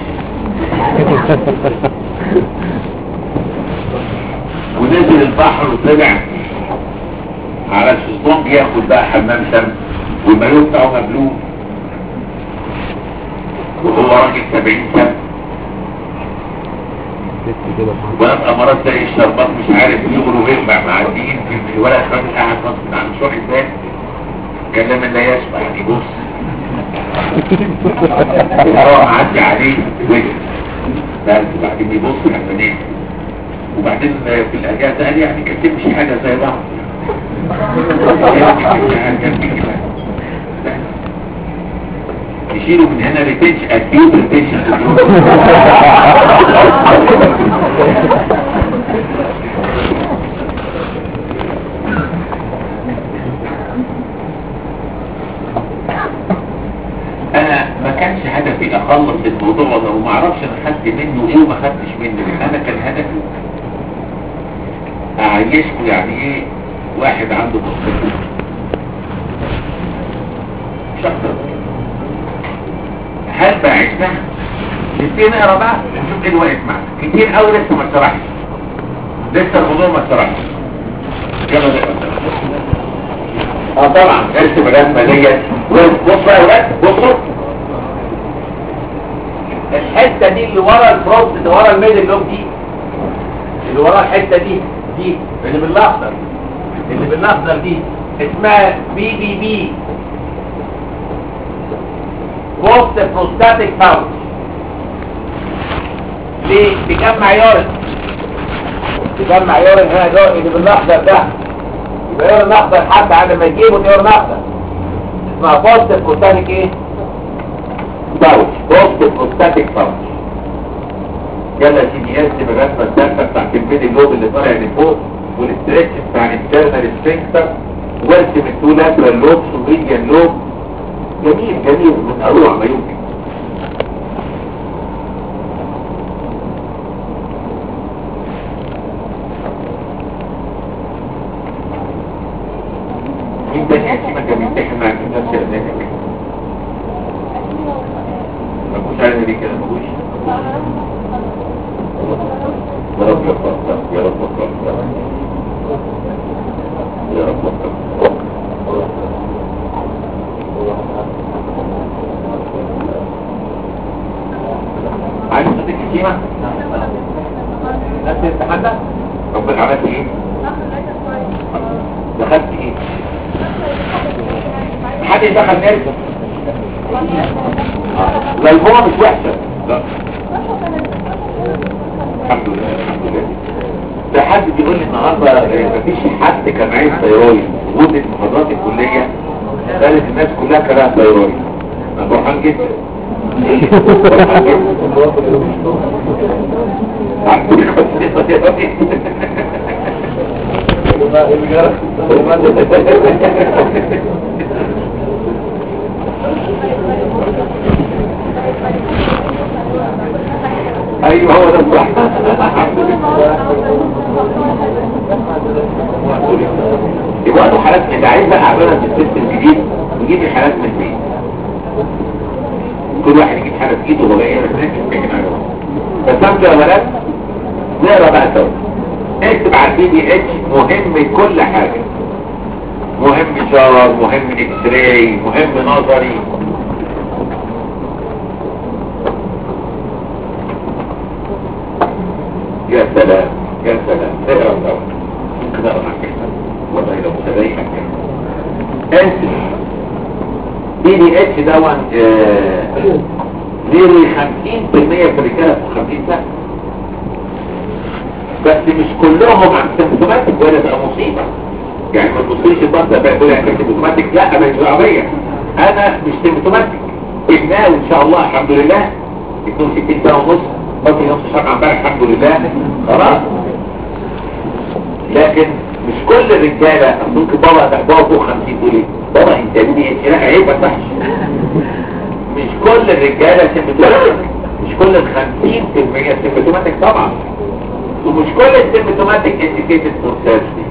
Speaker 1: ونزل البحر وطلع على الشيزلونج ياخد بقى حمام شمس والمايوه بتاعه مبلول وهو راجل 70 سنه وابقى مرات زي الشربات مش عارف يغلوا ويغمع معديين في في ورقه راجل قاعد غصب عنه مش واخد باله كلام لا يشبع يعني بص الهواء معدي عليه وجه بس وبعدين بيبص حسنين وبعدين في الاجازه قال يعني كتبش حاجه زي بعض يشيلوا من هنا ريتنش اكيوت ريتنشن انا ما كانش هدفي اخلص الموضوع ده وما اعرفش انا خدت منه ايه وما خدتش منه ايه انا كان هدفي اعيشكم يعني ايه واحد عنده مصطفى مش اكتر هل بقى عشناها نبتدي نقرا بقى ونشوف ايه اللي واقف معانا كتير قوي لسه ما اتشرحش لسه الموضوع ما اتشرحش يلا نقرا اه طبعا ارسم الرسمه ديت بص بقى يا ولاد بصوا الحته دي اللي ورا الفرونت اللي ورا الميدل لوب دي اللي ورا الحته دي دي اللي بالاخضر اللي بالاخضر دي اسمها بي بي بي بوست بروستاتيك باوتش ليه بيجمع يورين بيجمع يورين هنا ده اللي بالاخضر ده يبقى يورين اخضر حتى على ما يجيبوا يورين اخضر اسمها بوست بروستاتيك ايه باوتش بوست بروستاتيك باوتش يلا يا سيدي ارسم الرسمه الثالثه بتاعت الميدي اللوب اللي طالع لفوق والاسترتش بتاع الانترنال سفنكتر وارسم التو لاترال لوبس وميديان لوب جميل جميل من اروع ما يمكن مين ده ناسي ما كان بيمتحن معاك في نفس الاماكن ما كنتش عارف ليه كده ما كنتش يا رب يوفقك يا رب يوفقك يا رب يوفقك عايز صديق الكيمة نفس الامتحان ده ربنا عملت ايه دخلت ايه حد دخل نرجع لا الجمعة مش وحشة لا الحمد لله الحمد لله ده حد بيقول لي النهارده آه، مفيش حد كان عايز ثيرويد وجودة محاضرات الكلية قالت الناس كلها كلها ثيرويد انا فرحان جدا فرحان جدا عندي خمسين ثيرويد. ايوه هو ده الصح الحمد لله يبقى له حالات من عايز بقى اعملها في السيستم الجديد نجيب الحالات من البيت كل واحد يجيب حاله في ايده وهو جاي هناك بس امشي يا ولاد نقرا بقى سوا اكتب على البي دي اتش مهم كل حاجه مهم شرر مهم اكس راي مهم نظري يا سلام يا سلام اقرا سوا ممكن اقرا معاك والله لو سريحك انسل دي دي اتش دون ليه 50% في الرجاله فوق 50 سنه بس مش كلهم عن سيمتوماتيك ولا تبقى مصيبه يعني ما تبصيش البطه بقى تقول يعني سيمتوماتيك لا مش عربيه انا مش سيمتوماتيك ابناء ان شاء الله الحمد لله 62 سنه ونص بطل نص شهر امبارح الحمد لله خلاص لكن مش كل الرجاله ممكن بابا ده بابا فوق 50 تقول ايه بابا انت ابني لا عيب ما يصحش مش كل الرجاله سيمتوماتيك مش كل ال 50% سيمتوماتيك طبعا ومش كل السيمتوماتيك انديكيتد فور سيرجري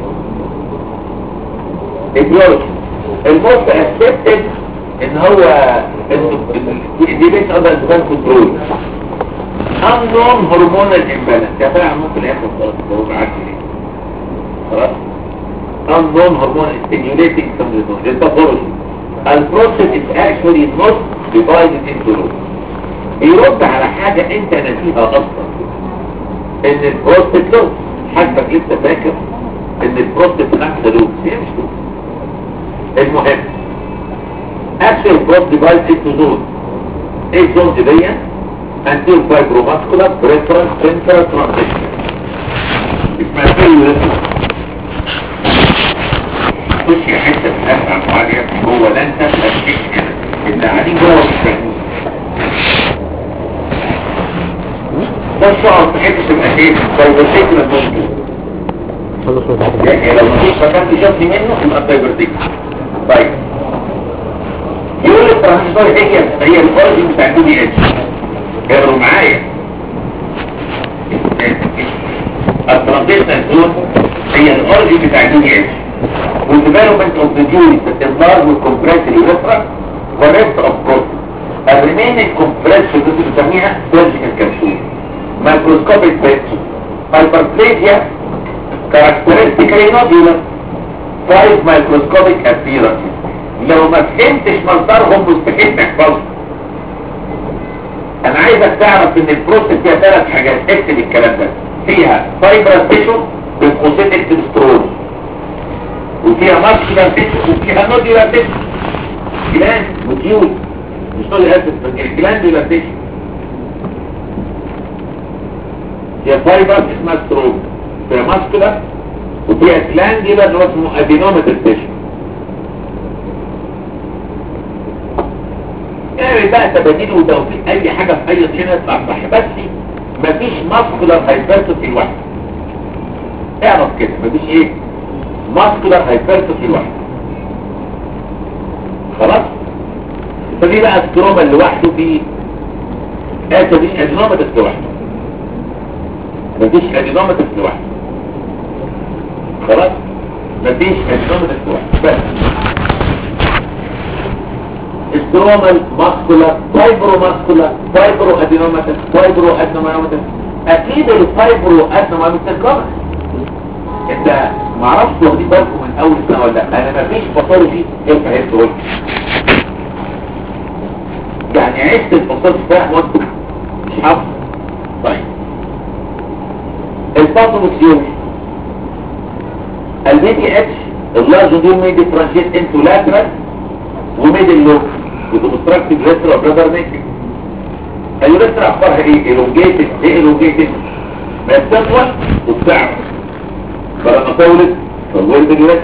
Speaker 1: البيولوجي الموست اكسبتد ان هو دي بيس اندر ديفاين كنترول unknown hormonal imbalance يا فعلا ممكن ياخد خلاص هو عادي ليه خلاص unknown hormonal stimulating syndrome ده pathology البروسيس is actually not divided into rows بيرد على حاجة انت نسيها اصلا ان البروستيت لوب حاجتك لسه فاكر ان البروستيت خمسة لوب هي مش لوب المهم اكشن البروست ديفايد انتو زون ايه الزون دي انتير فايبروماسكولار بريفرال سنترال ترانزيشن اسمها كيلو خش يا حته في الاسعى معايا هو لا انت تشكيك كده اللي قاعدين جوه مش فاهمين ده الشعر في حته تبقى ايه فايبرتيكولا ممكن يعني لو مفيش مكان تشوفني منه يبقى فايبرتيكولا طيب يقول لي الترانزستور هي هي الاوريجن بتاع دي دي اتش اقروا معايا الترانزستور زون هي الاوريجن بتاع دي دي اتش والديفلوبمنت اوف ذا جوينت الانبار والكمبريس اليوترا والريست اوف كورت الريميننج كومبريس اللي بنسميها سيرجيكال كابسول مايكروسكوبيك بيتس هايبربليزيا كاركترستيكالي نوديولار فايف مايكروسكوبيك ابيرنس لو ما فهمتش مصدرهم مستحيل تحفظهم انا عايزك تعرف ان البروسيس فيها ثلاث حاجات اكتب الكلام ده فيها فايبرس تيشو بالقوسين اكتب سترول وفيها ماسكولار تيشو وفيها نوديولار تيشو جلاند وتيوب مش نودي اسف الجلاندولار تيشو فيها فايبرس اسمها سترول فيها ماسكولار وفيها جلاندولار اللي هو اسمه ادينومتر تيشو اعمل بقى تباديل وتوفيق اي حاجة في اي طحينة يطلع صح بس مفيش ماسكولار هايبرتوفي لوحده اعرف كده مفيش ايه ماسكولار هايبرتوفي لوحده خلاص فدي بقى الستروما لوحده في اسا دي ادينوماتس لوحده مفيش ادينوماتس لوحده خلاص مفيش ادينوماتس لوحده بس استرومال ماسكولار فايبرو ماسكولار فايبرو ادينوماتس فايبرو ادينوماتس اكيد الفايبرو ادينوماتس كمان انت معرفش واخدين بالكم من اول سنه ولا لا انا مفيش باثولوجي ينفع يدخل يعني عشت الباثولوجي فاهم وانت مش حافظ طيب الباثولوجي البي تي اتش اللارج دي مي ديفرنشيت انتو لاترال وميدل لوب وتبستراكتيف ريسترا برادر نيك الريسترا اخبارها ايه الونجيتد ايه الونجيتد ما بتطول وبتعرف فلما طولت طولت الوقت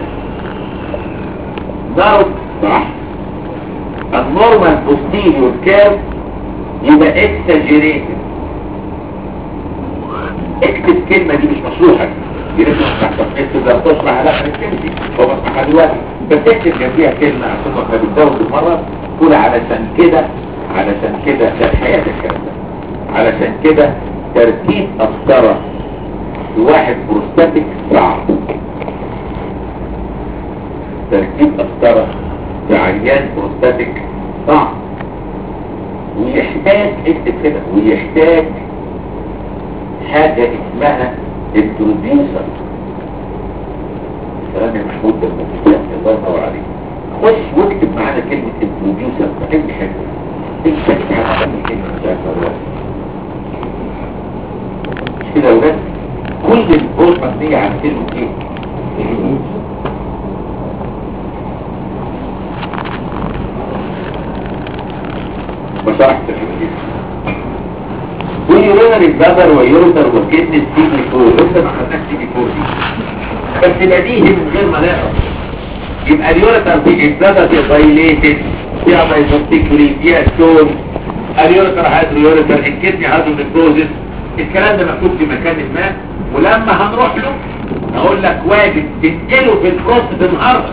Speaker 1: ضرب صح النورمال بوستيريور كيرف يبقى اكسجريتد اكتب كلمة دي مش مشروحة دي لازم تحت تصحيح ده تشرح على اخر الكلمة هو بسمعها دلوقتي بس اكتب جنبيها كلمة عشان ما بتزود المرة تقول علشان كده علشان كده ده الحياة الكلام ده علشان كده ترتيب أفكاره لواحد بروستاتيك صعب ترتيب أفكاره لعيان بروستاتيك صعب ويحتاج اكتب كده ويحتاج حاجة اسمها البروديوسر كلام محمود ده المفتاح الله ينور عليك خش واكتب معانا كلمة البروديوسر في اي حاجة انت هتعمل كلمة مش عارف ولا مش كده يا ولاد كل البول مبنية على كلمة ايه بشرح التفكير ويورينري بلادر ويوريتر وكدني سي دي 4 لسه ما خدناش سي دي 4 دي بس بديهي من غير ما نقرا يبقى اليوريتر دي البلادر دي دايليتد فيها دايفورتيكولي فيها ستون اليوريتر هيدرو يوريتر الكدني هيدرو نيكروزيس الكلام ده مكتوب في مكان ما ولما هنروح له اقول لك واجب تنقله في البروست النهارده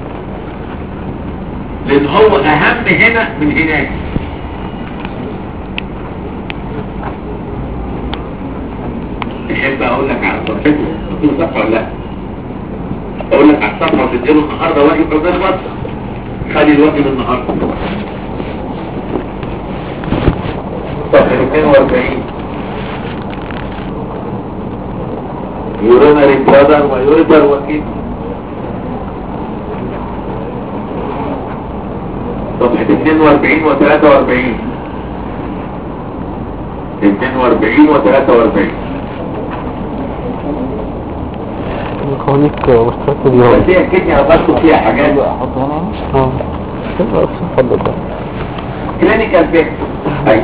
Speaker 1: لان هو اهم هنا من هناك تحب اقول لك على صفحته تقول صفحه ولا لا اقول لك على الصفحه وتديله النهارده واجب ربنا بس خلي الواجب النهارده صفحه 42 يورينري بلادر ويوريتر وكيد صفحة 42 و 43 42 و 43
Speaker 3: الكونيك مشترك
Speaker 1: بس
Speaker 3: اليوم
Speaker 1: هي الكدني هتحط فيها حاجات
Speaker 2: احط هنا
Speaker 3: اه كده بس اتفضل بقى
Speaker 1: كلينيكال فيكت ايوه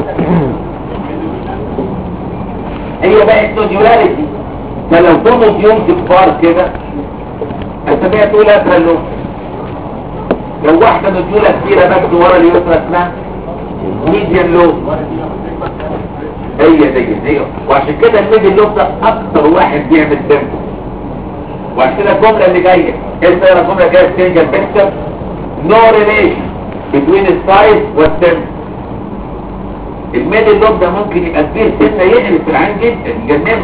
Speaker 1: هي بقت نوديولاريتي فلو كنت يوم كبار كده اسميها تقول اترى لو واحدة نوديولة كبيرة بس ورا اليسرى اسمها ميديان لوب هي دي دي وعشان كده الميديان لوب ده اكتر واحد بيعمل سيمتوم وعشان كده الجملة اللي جاية انت يا الجملة جاية سنجل بيكتر no relation between the size والسيمتوم الميدل لوب ده ممكن يبقى كبير سنة يقلب في العين جدا يجننه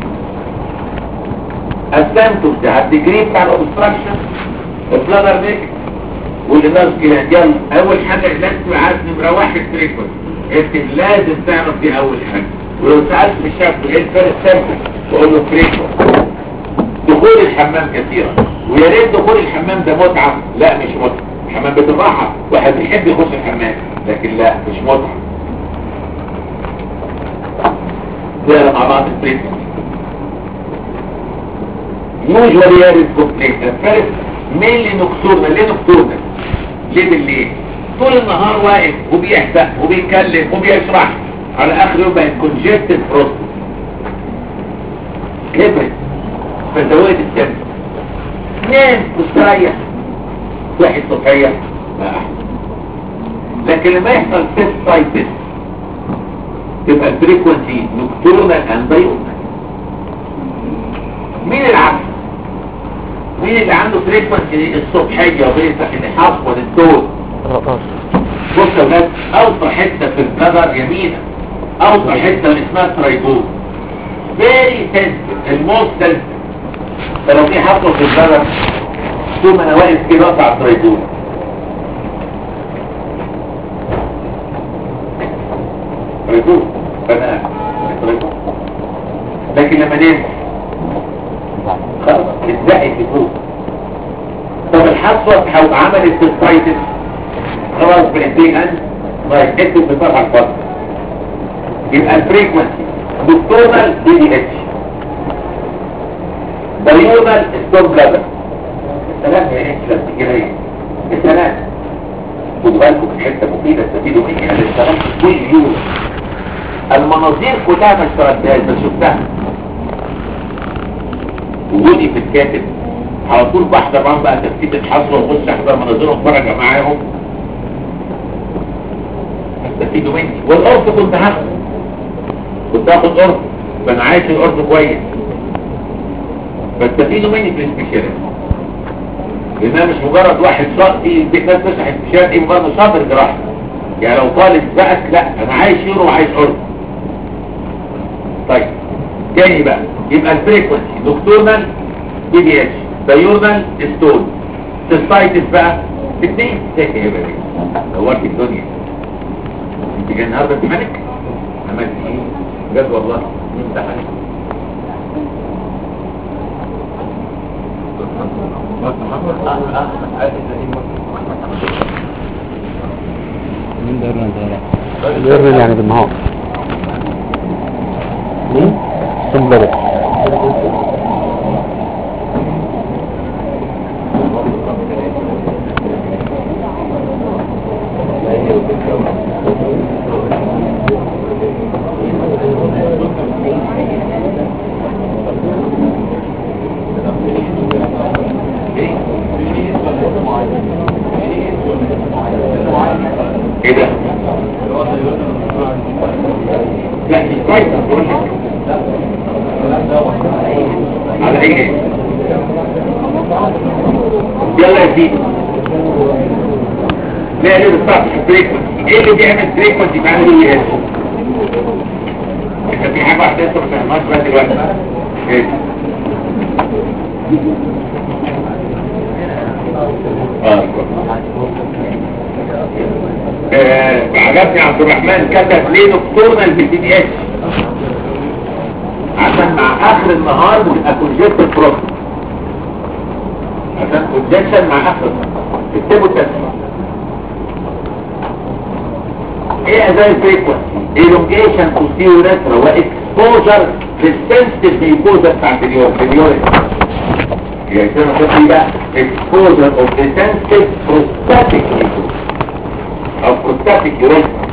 Speaker 1: السيمتومز على الديجري بتاع الاوبستراكشن البلادر نيك والناس كده يلا اول حاجه لازم عايز نمره واحد تريكوت انت لازم تعرف دي اول حاجه ولو سالت الشاب ايه الفرق سيمتوم تقول له تريكوت دخول الحمام كثيرا ويا ريت دخول الحمام ده متعه لا مش متعه الحمام بيت الراحه واحد بيحب يخش الحمام لكن لا مش متعه نقرا مع بعض التريتمنت usually there is complaint the first mainly nocturnal ليه nocturnal ليه بالليل طول النهار واقف وبيحزق وبيتكلم وبيشرح على اخر يوم بقت congested prostate كبرت فزودت الدم نام مستريح واحد صبحية ما احسن لكن لما يحصل سيستايتس تبقى الفريكونسي نكتورنال اند دايورنال مين العكس مين اللي عنده فريكونسي الصبحيه وبين الحصوه للدول
Speaker 3: رقص
Speaker 1: بص يا ولاد اوطى حته في البلدر يمينا اوطى حته اللي اسمها ترايبون فيري سنسيتيف الموست سنسيتيف فلو في حصوه في البلدر طول ما انا واقف كده اقطع الترايبون ترايبون فانا ترايبون لكن لما نمت خلاص اتزقت لفوق طب الحصوة حو عملت السايتس خلاص بقت دي ان طيب اكتب بصفحة الفضل يبقى الفريكونسي دكتورال دي دي اتش دايونال ستون بلادر السلام يا اتش لما تيجي هي السلام خدوا بالكم من حته مفيده تستفيدوا مني انا اشتغلت كل يوم المناظير كلها ما اشتغلتهاش بس شفتها وجودي في الكاتب على طول بحضر معاهم بقى ترتيب الحصر وبص احضر مناظرهم اتفرج معاهم استفيدوا مني والقرص كنت هاخده كنت هاخد قرص فانا عايش القرص كويس فاستفيدوا مني في السبيشالات لانها مش مجرد واحد صار في البيت ناس تشرح السبيشالات ايه مجرد صابر جراحه يعني لو طالب بقى لا انا عايش يورو وعايش قرص طيب تاني بقى يبقى الفريكونسي دكتورنال بي دي اتش دايورنال ستون سيستايتس بقى اثنين تاني يا بابي دورت الدنيا انت جاي النهارده امتحانك عملت ايه بجد والله مين امتحانك
Speaker 2: مين ده ده
Speaker 3: بيرمي يعني بالنهار
Speaker 2: مين؟
Speaker 3: ثم بدأ
Speaker 1: مش كويس بقول لك على ايه يلا يا سيدي لا ليه بالظبط فريكونسي ايه اللي بيعمل فريكونسي بيعمل ايه انت في حاجه واحده انت ما فهمهاش بقى دلوقتي ايه اه آه، عجبني عبد الرحمن كتب ليه نكتورنا البي دي اتش عشان مع اخر النهار بتبقى كونجكت بروبلم عشان كونجكشن مع اخر النهار اكتبوا التسمية ايه ازاي الفريكونسي elongation posterior retro واكسبوجر في السنسيتيف ميكوزا بتاعت اليورين اليورين يعني كده نقول بقى exposure of the sensitive prostatic mucosa او prostatic urethra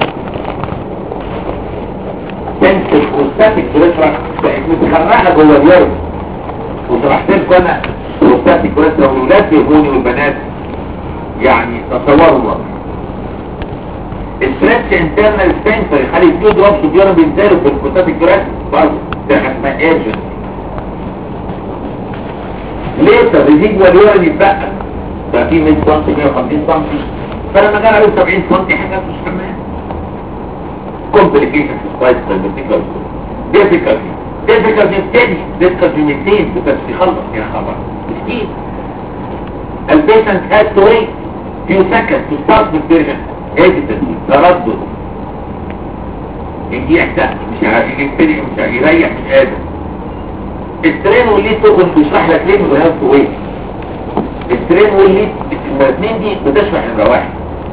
Speaker 1: sensitive prostatic urethra بقت متخرجه جوه اليورين وشرحت لكم انا prostatic urethra والولاد بيهوني والبنات يعني تصوروا الله الستريتش انترنال سبنسر يخلي فيه دروبس اليورين بينزلوا في البروستاتيك urethra برضه ده اسمها ايرجنت ليه الريزيدوال يورين يتبقى ده في 100 سم 150 سم فلما جاء عليه 70 سم حاجات مش تمام complication في سلايد سيرفيكال difficulty difficulty بتدي difficulty ميتين بس يخلص يا خبر كتير البيشنت has to wait few seconds to start the patient hesitancy تردد يجي احساس مش عارف يبتدي مش عارف يريح مش قادر الترين والليد تقول بيشرح لك ليه من هاف تو ويت الترين والليد الاثنين دي بتشرح نمره واحد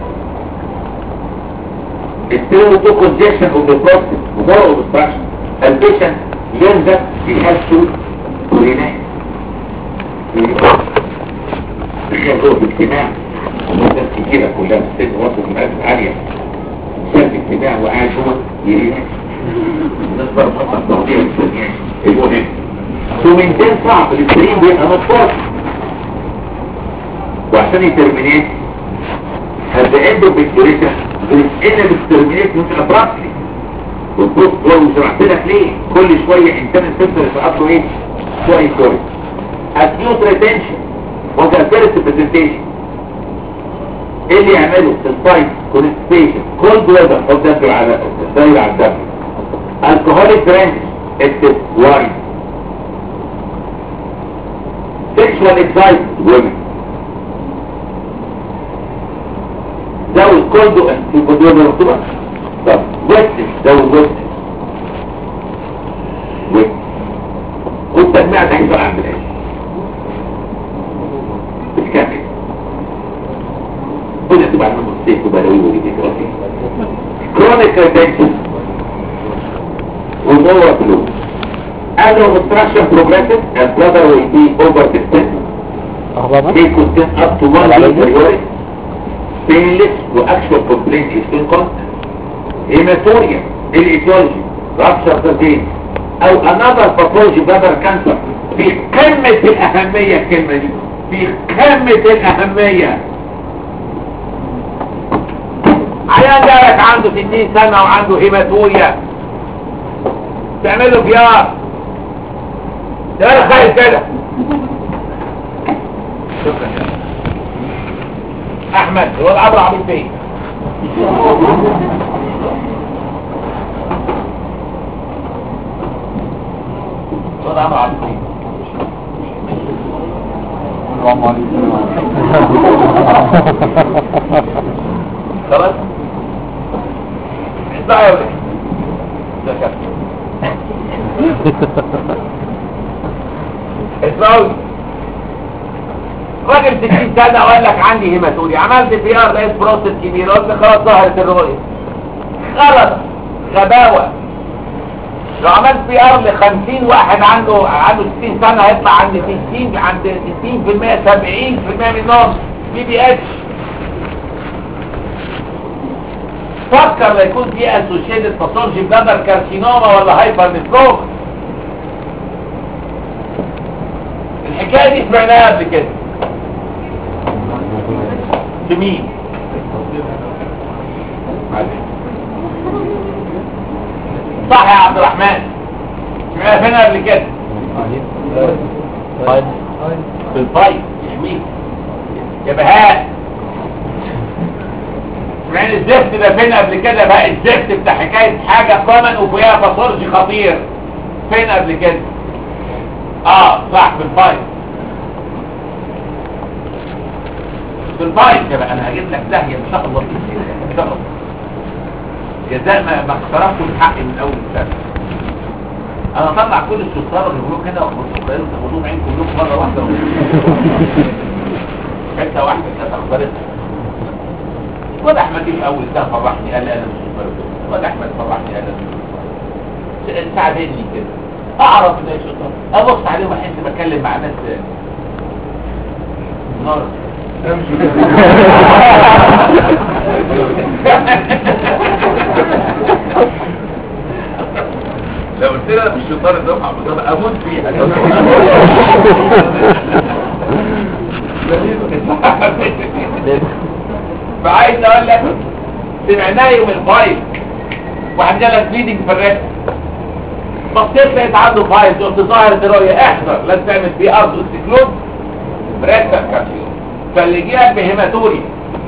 Speaker 1: الترين والتو كونجكشن اوف ذا بروستيت ومور اوبستراكشن البيشنت learn that he has to urinate تخيل هو باجتماع الناس كتيرة كلها في السن وصل المرات عالية شاف اجتماع وقاعد هو يرينات الناس بقى مصر التوضيع والسنيات المهم ومنتين صعب الاسترين بيبقى مطفوط وعشان يترمينيت at the end of expiration there is inability to abruptly والبوست هو شرحت لك ليه كل شوية انسان السنتر يسقط له ايه شوية شوية acute retention وده first presentation ايه اللي يعمله السايت كونستيشن كولد ويذر او دم على الداير على الدم الكهوليك درينج اكتب واين sexual excitement women زود كولد في كولد مكتوبة طب ويتنس زود ويتنس ويتنس والتجميع ده هيبقى عن بلاش بتكمل كل تبقى عندنا مستيك وبلاوي وديكراتي كرونيك ريتنشن ومور فلو As the obstruction progresses, and bladder will be over-distended.
Speaker 3: أخبار
Speaker 1: They could get up to one liter urine. Painless وأكشوال complaint is still constant. Hematuria, الإيتيولوجي, rupture the vein, أو another pathology bladder cancer. في قمة الأهمية الكلمة دي. في قمة الأهمية. عيان جالك عنده 60 سنة وعنده هيماتوريا تعمله بيار ده خايف كده شكرا يا احمد هو العبر عبيد فين هو العبر عبيد فين خلاص اسمع يا ولد ده كده اسمعوا راجل 60 سنة وقال لك عندي هيماتوري عملت بي ار لقيت بروستات كبيرة قلت خلاص ظهرت الرؤية غلط غباوة لو عملت بي ار ل 50 واحد عنده عنده 60 سنة هيطلع عند 60 عند 60% 70% منهم بي بي اتش فكر لا يكون في اسوشيتد باثولوجي بلادر كارسينوما ولا هايبر نفروما الحكايه دي سمعناها قبل كده لمين صح يا عبد الرحمن سمعنا فين قبل كده
Speaker 3: طيب
Speaker 1: في الفايت يحميك يا بهاء سمعنا الزفت ده فين قبل كده بقى الزفت بتاع حكايه حاجه كومن وفيها باثولوجي خطير فين قبل كده اه صح في الفايت في الفايت يا بقى انا هجيب لك داهيه ان شاء الله ان شاء الله جزاء ما ما اقترفتوا الحق من اول السنه انا اطلع كل الشطار اللي بيقولوا كده واخدهم تاخدوهم عين كلهم مره واحده حته واحده كده اخبرتها واد احمد جه في اول سنه فرحني قال لي انا مش شطار واد احمد فرحني قال انا ساعدني كده اعرف ان هي شطار ابص عليهم احس بتكلم مع ناس نار لو قلت لها مش شطار الدفعه بس اموت فيها فعايز اقول لك سمعناه يوم الفايل واحد جالك بليدنج في الرئه بصيت لقيت عنده فايل قلت ظاهر الرؤيه احذر لازم تعمل فيه ارض استكلوب ريكتال كارسينوم فاللي جيلك بهيماتوري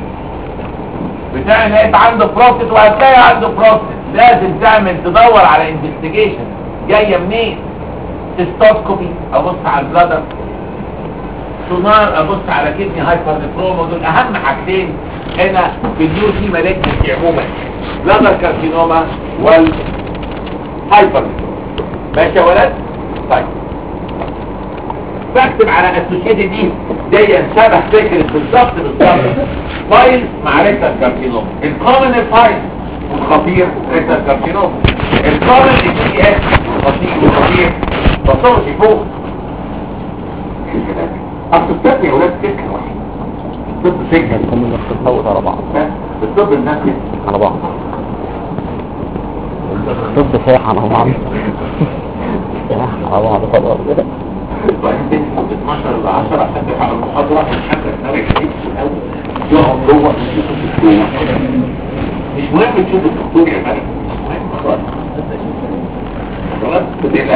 Speaker 1: بتاع لقيت عنده بروستات وهتلاقي عنده بروستات لازم تعمل تدور على انفستيجيشن جايه منين تستوسكوبي ابص على البلادر سونار ابص على كدني هايبر نفروما دول اهم حاجتين هنا في النيو سي مالجنسي عموما بلادر كارسينوما وال هايبر ماشي يا ولد طيب بكتب على اسوشيتي دي دي شبه فكرة بالظبط بالظبط فايل مع ريكتال كارسينوما الكومن الفايل والخطير ريكتال كارسينوما الكومن الدي اس خطير وخطير بصوصي فوق اصل الطب يا ولاد فكرة واحدة الطب فكرة
Speaker 3: كنا بنتفوت على بعض
Speaker 1: بس الطب النفسي
Speaker 3: على بعض طب سايح على بعض سايح على بعض خلاص
Speaker 1: وبعدين تنسوا 12 ل 10 عشان تلحقوا المحاضرة الحمد لله كويس الأول يقعد جوه يشوف الدكتور مش مهم تشوف الدكتور يا ملك مش مهم خالص خلاص لا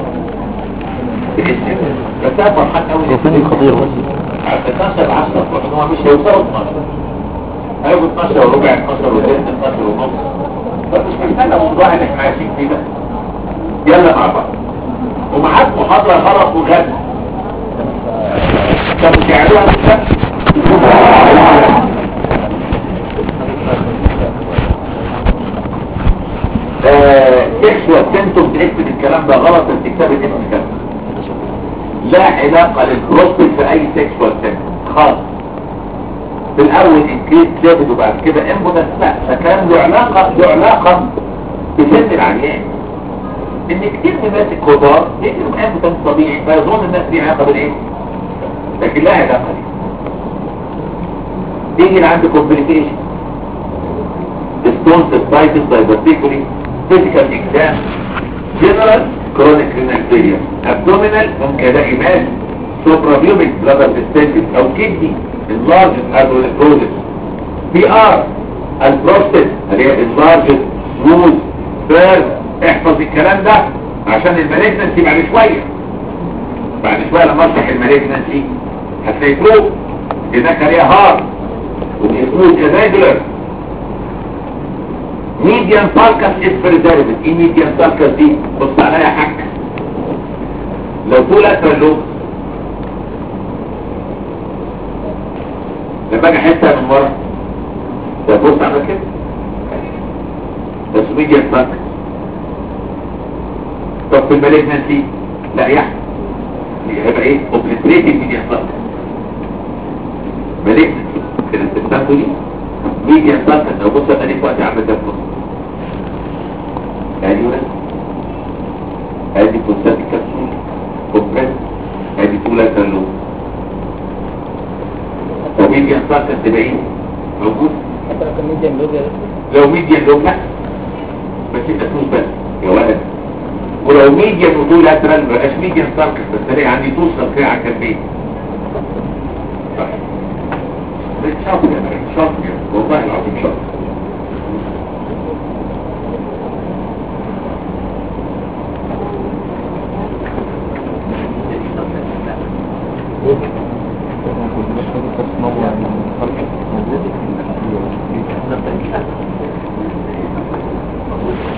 Speaker 1: بإذن الله. بس انا فرحان قوي
Speaker 3: وفين الخطير بس
Speaker 1: على 12 10 فرحان هو مش هيوصلوا 12 هيبقوا 12 وربع 12 وليلة 12 ونص فمش محتاج الموضوع اللي احنا عايشين فيه ده يلا مع بعض ومعاك محاضرة غلط وغد طب تعملوها اكسوى سنتم تكتب الكلام ده غلط الكتاب الاسم كده لا علاقة للبروستيت في اي سيكشوال سنتم خالص في الاول انكريز ليفل وبعد كده امبولانس لا فكان له علاقة له علاقة بسن العيان ان كتير من الناس الكبار يجروا امبولانس طبيعي فيظن الناس دي علاقة بالايه لكن لا علاقة دي تيجي اللي عنده كومبليكيشن ستونز سبايتس دايبرتيكولي فيزيكال اكزام جنرال كرونيك رينال فيلير ابدومينال ممكن الاقي مال سوبرابيوميك بلادر ديستنس او كدني اللارج ادرونيكروزس بي ار البروستيت اللي هي اللارج سموث فيرز احفظ الكلام ده عشان المالجنسي بعد شويه بعد شويه لما اشرح المالجنسي هتلاقي فوق هناك ليها هارد وبيكون كذلك ميديان سالكس از بريزيرفد ايه ميديان سالكس دي بص عليها يا حاج لو طول اسفل لوب لما اجي احسها من ورا ده بص على كده بس ميديان سالكس طب في المالجنسي لا يعني هيبقى ايه اوبليتريتد ميديان سالكس مالجنسي الاستخدام دي ميديان سالكس لو بص انا في وقت عامل ده في نص ادي ولا ادي فوسات الكبسول كومبريس ادي طولة اللون طب ميديان سالكس تبقى ايه موجود
Speaker 2: حتى لو كان ميديم لوب يا
Speaker 1: لو ميديان لون لا بس يبقى طول بس يا ولد ولو ميديان وطول لاترال ما بقاش ميديان سالكس بس الاقي عندي طول سلكية على الجنبين صح. بقيت شاطر يا مريم شاطر والله العظيم شاطر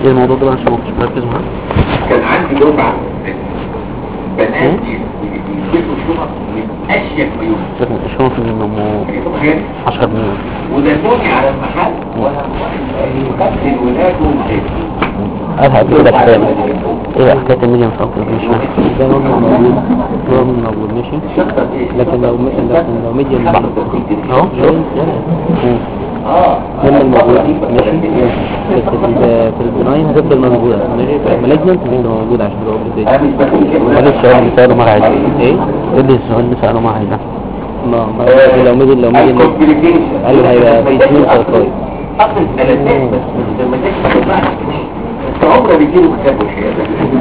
Speaker 3: ايه الموضوع ده بقى عشان ما كنتش مركز معاه
Speaker 1: كان عندي دفعة بنات يجيبوا شنط من اشيك ما يمكن
Speaker 3: لكن اشوف ان انه
Speaker 1: يجيبوا حاجات
Speaker 3: 10 جنيه
Speaker 1: ودلوني على المحل وانا خدت الولاد والعيال
Speaker 3: قالها قبل كده الحكايه ايه حكايه الميديم فاكتور مش فاهم
Speaker 2: ده نوع موجود نوع من موجود ماشي
Speaker 1: الشنطة دي
Speaker 2: لكن لو لكن لو ميديم بحر
Speaker 3: اهو
Speaker 2: مم.
Speaker 1: اه
Speaker 2: ده الموجود ماشي بس في ال- في البناين هتفضل موجودة ماشي في المالجنت هتفضل موجودة عشان تبقى اوبريتيشن
Speaker 1: انا مش بخيل
Speaker 3: قال السؤال اللي سأله مرة عايزة
Speaker 2: ايه؟
Speaker 3: قال لي السؤال اللي سأله مرة عايزة
Speaker 2: ما ما لو ميديم لو ميديم
Speaker 1: الكومبليكيشن
Speaker 2: قالوا هيبقى في اثنين سايكايد
Speaker 1: اصل الثلاثات بس لما تكتب تطلع اثنين بس عمره بيجيله كتاب والحياة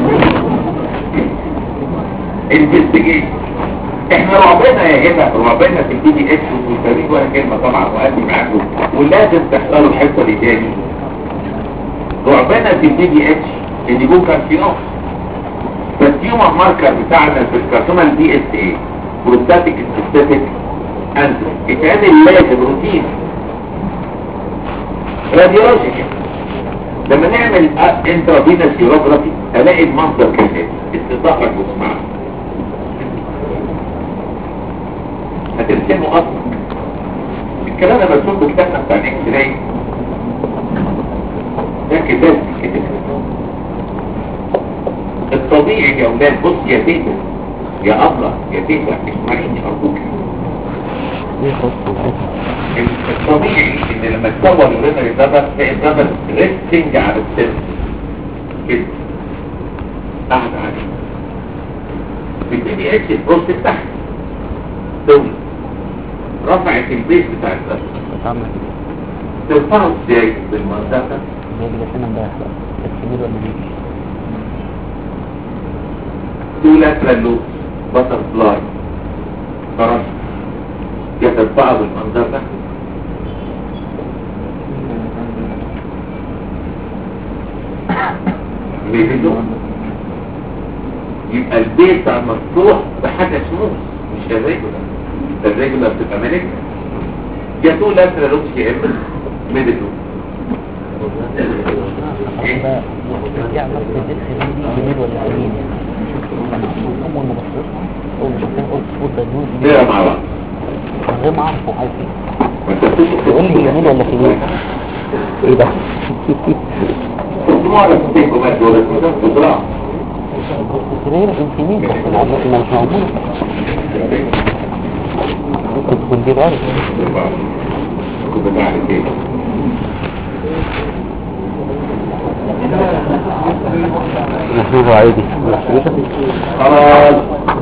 Speaker 1: انفستيجيشن احنا رعبنا يا هبه رعبنا في البي دي اتش والفريق ولا كلمه طبعا وقدي معاكم ولازم تحصلوا الحصه دي تاني رعبنا في البي دي اتش ان يكون كارسينوم فالتيومر ماركر بتاعنا في الكارسوما البي اس اي بروستاتيك سبيسيفيك انتو اتعمل لازم روتين راديولوجيكال لما نعمل انترافينس يوروجرافي الاقي المنظر كالاتي استطاعك واسمعه هترسمه اصلا الكلام ده مرسوم بكتابنا بتاع الاكس راي ده كتاب كتاب الطبيعي يا اولاد بص يا تيتا يا ابله يا تيتا اسمعيني ارجوك
Speaker 3: ايه خلاص
Speaker 1: الطبيعي ان لما تصور الرينري بلادر تلاقي البلادر ريستنج على السيرف كده قاعد عليه بتبتدي اتش البروست تحت دول رفعت البيس بتاع البلادر
Speaker 3: بتعمل
Speaker 1: ترفعه ازاي بالمنظر ده
Speaker 3: زي اللي كنا امبارح بقى الكبير ولا بيجي
Speaker 1: تو لاترال لوب بطر فلاي فرش يا ترفعه بالمنظر ده بيهدوا يبقى البيت بقى مفتوح بحاجة سموث مش الريجولار الريجولار بتبقى ملكة يا تو لاترال لوب يا اما ميدل لوب
Speaker 3: بقى رجع بس الزيت خليه دي يمين ولا يمين يعني هم ولا بصيت او مش عارفين قلت فوت ده دول
Speaker 1: نقرا مع بعض
Speaker 3: من غير ما اعرف هو عايز ايه
Speaker 1: ما انت بتشوف
Speaker 3: يقول لي يمين ولا يمين ايه ده
Speaker 1: مرة تنتهي بقى دولة بسرعة
Speaker 3: السرير انت يمين بس العضلة ما مش موجودة ممكن تكون دي غلط
Speaker 1: كنت بعد كده
Speaker 3: محسوبة عادي
Speaker 1: خلاص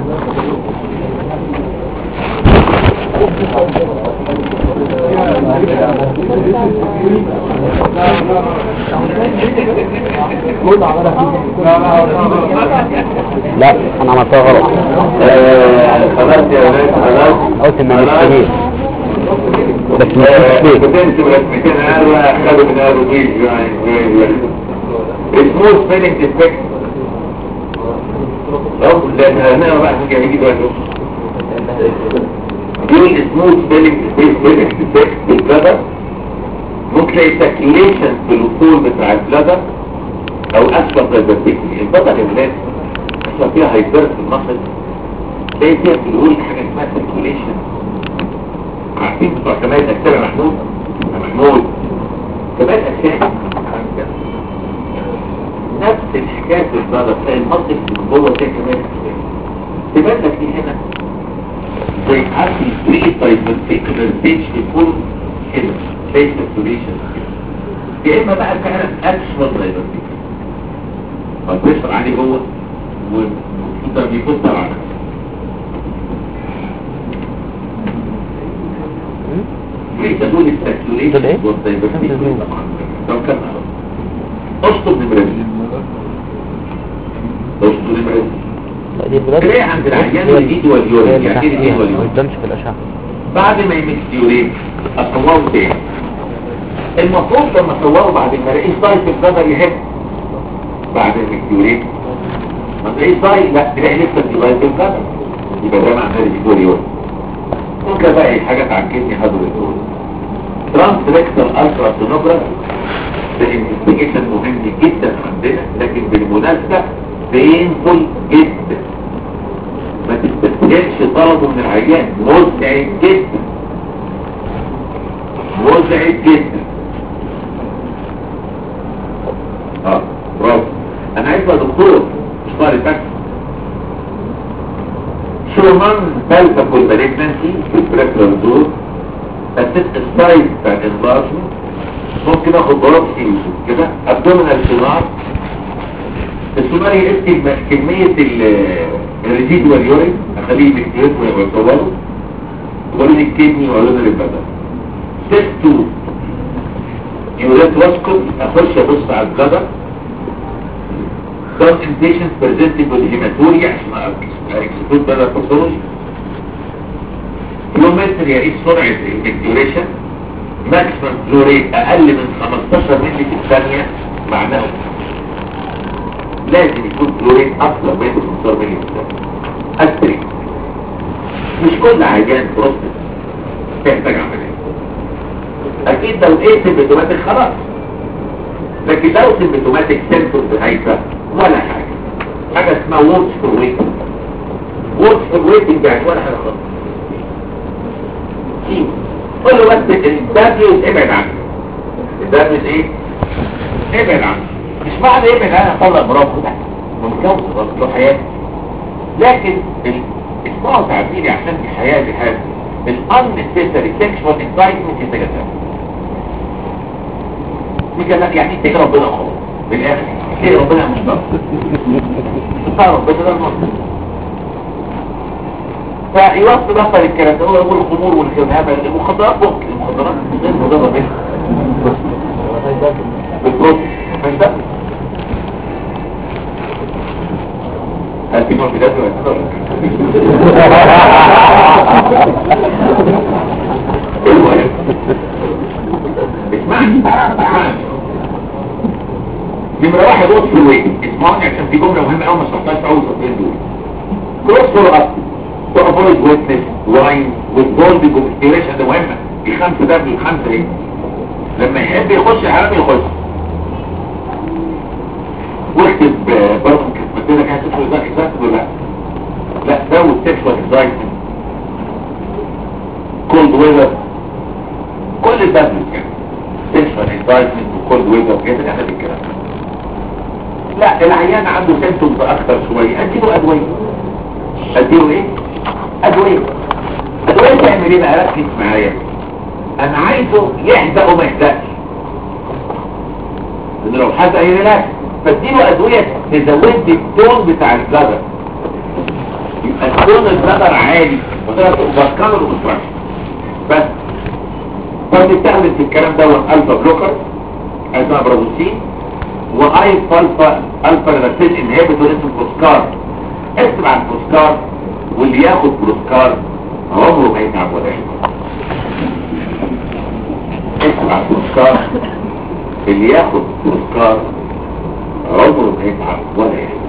Speaker 3: لا انا عملتها غلط
Speaker 1: آه، خلاص يا ولاد خلاص
Speaker 3: قلت انها مش
Speaker 1: خلاص.
Speaker 3: كبير بس مش كبير
Speaker 1: بتنسوا رسمتين هذا خدوا من هذا ويج يعني اسمه سبيلنج ديفكت لو لان انا بقى كده هيجي دلوقتي دول اسمه سبيلنج ديفكت بالبلدر ممكن تلاقي ساكيوليشن في الوصول بتاع البلدر او اسفل دايبرتيكلي البلدر يا ولاد عشان فيها هيبرت في المصل تلاقي فيها في الوول حاجه اسمها ساكيوليشن عارفين بتوع كمال الاجسام يا محمود يا محمود كمال الاجسام نفس الحكايه في البلد تلاقي المصل من جوه زي كمال الاجسام تبان لك دي هنا زي عارف البري دايفرتيكولار ستيج يكون كده زي ساتوريشن كده يا اما بقى فعلا اكشوال دايفرتيكولار فالبريشر عالي جوه والكمبيوتر بيبص على نفسه ليس دول
Speaker 3: دول ايه؟
Speaker 1: الساتوريشن والدايفرتيكولار طبعا لو كان اشطب نمرتين اشطب نمرتين
Speaker 3: لا دي البلاد
Speaker 1: تلاقي عند العيان الايد واليورين يعني ايه الايد
Speaker 3: ما
Speaker 1: واليورين
Speaker 3: قدامش في الاشعه
Speaker 1: بعد ما يمكسيورين اصوره تاني المفروض لما اصوره بعد ما الاقيه ضايع في البدر يحب بعد المكسيورين ما تلاقيه ضايع لا تلاقي لسه في ضايع في البدر يبقى ده معناه الفيديو ممكن بقى حاجه تعكسني هذا الدكتور ترانس ريكتال الترا سونوجراف ده انفستيجيشن مهم جدا عندنا لكن بالمناسبة بينفل جدا ما تستسهلش طلبه من العيان مزعج جدا مزعج جدا اه برافو انا عايز بقى دكتور مش طالب بس شومان بالفا بالمالجنسي في البريفرال دور اسيت السايز بتاع الانلارجمنت ممكن اخد بروكسي كده ابدومينال سونار السونار يقسم كمية الريزيدوال يورين اخليه بكتير ويصوره ولون الكدني ولون البدن تستو يوريت واسكت اخش ابص على الجدر some patients presented with hematuria عشان اكسبوت بدا باثولوجي كيلومتر يقيس سرعة الانفكتوريشن ماكسيمم فلو ريت اقل من 15 مللي في الثانية معناه لازم يكون فلو ريت اكثر من 15 مللي في الثانية استري مش كل عيان بروستات تحتاج عملية اكيد لو ايه سيمبتوماتيك خلاص لكن لو سيمبتوماتيك سيمبتومز هايفة ولا حاجة حاجة اسمها وورد فور ويتنج وورد فور ويتنج يعني ولا حاجة خالص سيب قول له بس الدابيوز ابعد عنه الدابيوز ايه؟ ابعد عنه مش معنى ابعد عنه اطلق برافو لا ممكن له حياتي لكن ال- اسمعوا تعبيري عشان في حياتي حاجة الانسيسري سيكشوال اكسايتمنت يتجنب دي كلام يعني اتقي ربنا خالص بالاخر اتقي ربنا مش بس اتقي ربنا ده المصر فيوصل بطل الكلام ده هو يقول الخمور والخبهبة المخدرات بطل المخدرات غير مضرة بها بالبروت مش ده هل في نوع بداية ولا المهم اسمعني اسمعني نمرة واحد وصف الويت اسمعني عشان في جملة مهمة قوي ما شرحتهاش في اول سطرين دول كروس فور اب تو افويد ويتنس لاين والجولد كونستيريشن ده مهمة دي خمسة ده من خمسة ايه لما يحب يخش الحرام يخش واكتب آه، برضه كنت لك كانت تدخل ده اكزاكت ولا لا لا زود سيكشوال اكزايتمنت كولد ويذر كل البابلز كده سيكشوال اكزايتمنت وكولد ويذر كده اخد الكلام ده. لا العيان عنده سيمتومز اكتر شويه اديله ادويه اديله ايه ادويه ادويه تعمل ايه بقى ركز معايا انا عايزه يحدق وما يحدقش لان لو حدق يريلاكس فاديله ادويه تزود لي التون بتاع الجدر يبقى التون الجدر عالي وتقدر تفكره الاوبستراكشن بس فبنستخدم في الكلام دوت الفا بلوكر اسمها برازوسين واي فالفا الفا ريلاكسين انهبيتور اسمه بروسكار اسمع عن بروسكار واللي ياخد بروسكار عمره ما يتعب ولا يحصل اسمع عن بروسكار اللي ياخد بروسكار عمره ما يتعب ولا يحصل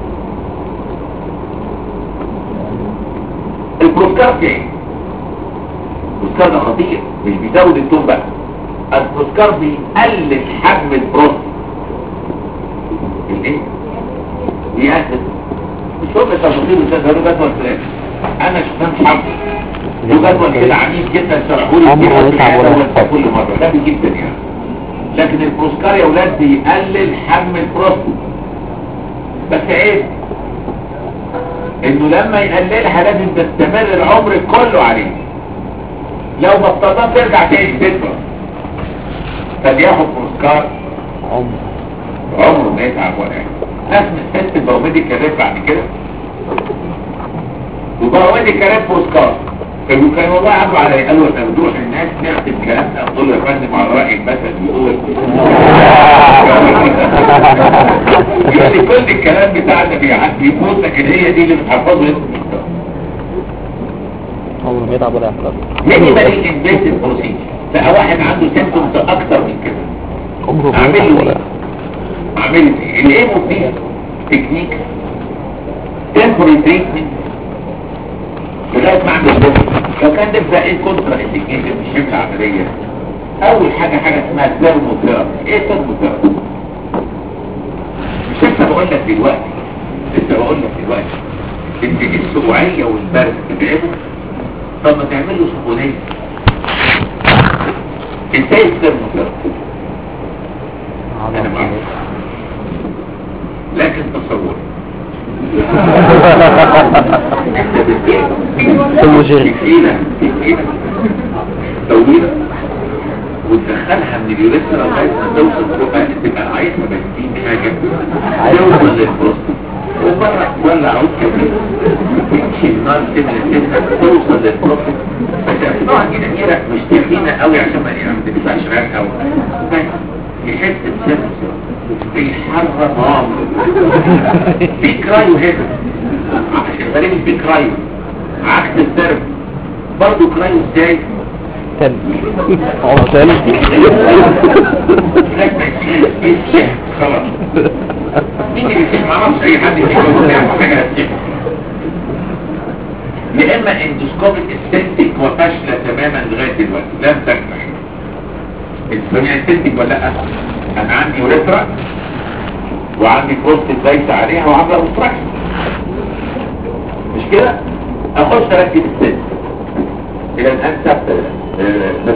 Speaker 1: البروسكار في ايه؟ البروسكار ده خطير مش بيزود التون بقى البروسكار بيقلل حجم البروست الايه؟ بيأسس مش هم تفاصيل استاذ هارون جدول فلان انا شفان حمد له جدول كده عنيف جدا شرحوا لي
Speaker 2: عمره ما
Speaker 1: كتير في
Speaker 2: يتعب ولا
Speaker 1: الحياة
Speaker 2: يحتاج.
Speaker 1: كل مره ده جدا يعني لكن البروسكار يا ولاد بيقلل حجم البروست بس عيب انه لما يقللها لازم تستمر العمر كله عليه لو بطلتها ترجع تاني تكبر فلياخد بروسكار
Speaker 2: عمر
Speaker 1: عمره ما يتعب ولا يعمل ناس من حس البروميديكال ريب بعد كده وبروميديكال ريب بروسكار كانوا كانوا والله عدوا على قالوا احنا بنروح الناس نختم كلام اقول له يا فندم على راي المثل بيقول يعني كل الكلام بتاعنا بيعدي بيموت لكن هي دي اللي بتحفظه اسم الدكتور
Speaker 2: عمره ما يتعب ولا يحتاج
Speaker 1: مينيمالي انفيسيف بروسيجر بقى واحد عنده سيمتومز اكتر من كده
Speaker 2: عمره ما
Speaker 1: اعمل
Speaker 2: يتعب
Speaker 1: له
Speaker 2: ولا
Speaker 1: ايه اعمل له ايه الايه مفيد تكنيك تمبوري تريتمنت لغايه ما اعمل ده لو كان ده بقى ايه كونترا انديكيشن مش شبه عمليه اول حاجة حاجة اسمها ثيرموثيرابي ايه ثيرموثيرابي مش لسه بقول لك دلوقتي لسه بقول لك دلوقتي ان السقوعية والبرد بتتعبوا طب ما تعمل له سخونية ازاي الثيرموثيرابي انا معاك لكن تصور انت بتجيب
Speaker 2: المجرم.
Speaker 1: سكينة سكينة طويلة وتدخلها من اليوريثرا لغاية ما توصل فوق تبقى عايزها بنزين حاجة توصل للبروستات وبره ولا عود كبير تمشي النار كده للجسم توصل للبروستات بس طبعا كده كده مش تخينة قوي عشان ما يعني ما تدفعش رأس قوي بس يحس بسنس بيحرر عمره في كرايو هنا عشان غريب في كرايو عكس الدرب برضه كرايو ازاي
Speaker 2: تل اه تل
Speaker 1: خلاص مين اللي يسيب معرفش اي حد يسيب حاجه هتسيب يا اما اندوسكوبيك استنتك وفاشله تماما لغايه دلوقتي لم تنجح الدنيا استنتك ولا لا انا عندي وريترا وعندي بروستات دايسه عليها وعامله اوبستراكشن مش كده اخش اركب الست الى الان ثابته آه، بس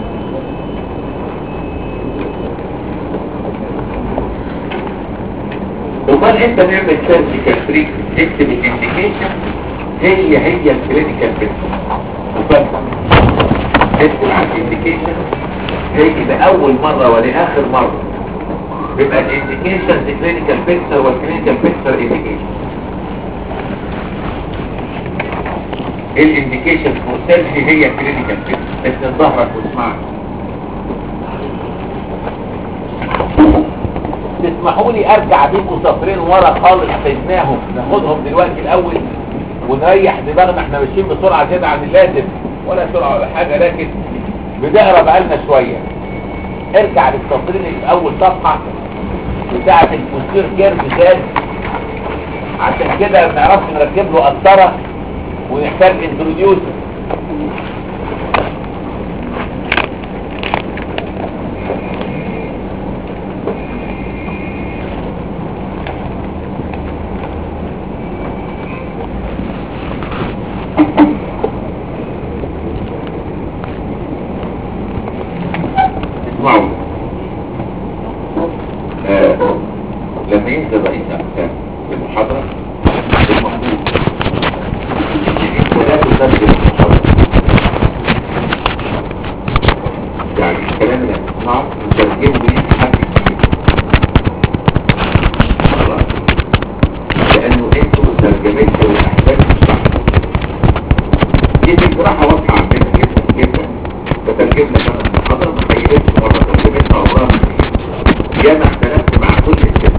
Speaker 1: امال انت نعمل سيرجيكال تريك اكتب الانديكيشن هي هي الكلينيكال بيكتشر مفاجأة اكتب على الانديكيشن هي لأول مرة ولاخر مرة بيبقى الانديكيشن دي كلينيكال بيكتشر والكلينيكال بيكتشر انديكيشن الانديكيشن فورسيرجي هي كلينيكال بيكتشر اسم ظهرك واسمعك تسمحوا لي ارجع بيكم سطرين ورا خالص سيبناهم ناخدهم دلوقتي الاول ونريح دماغنا احنا ماشيين بسرعه زياده عن اللازم ولا سرعه ولا حاجه لكن بنقرا بقالنا شويه ارجع للسطرين اللي في اول صفحه بتاعه البوستير كيرف زاد عشان كده ما بنعرفش نركب له قسطره ونحتاج انتروديوسر اسمعوا آه، لما ينزل رئيس أقسام في المحاضرة المفروض ان انت لا تسجل المحاضرة يعني الكلام اللي هتسمعه تسجله ليه حد كتير خلاص لانه انتوا ترجمتوا الاحداث مش صح دي بصراحة واضحة عندنا جدا جدا بترجم لك انا المحاضرة ما خيبتش مرة ترجمتها عمرها يا ما اختلفت مع كل الشيء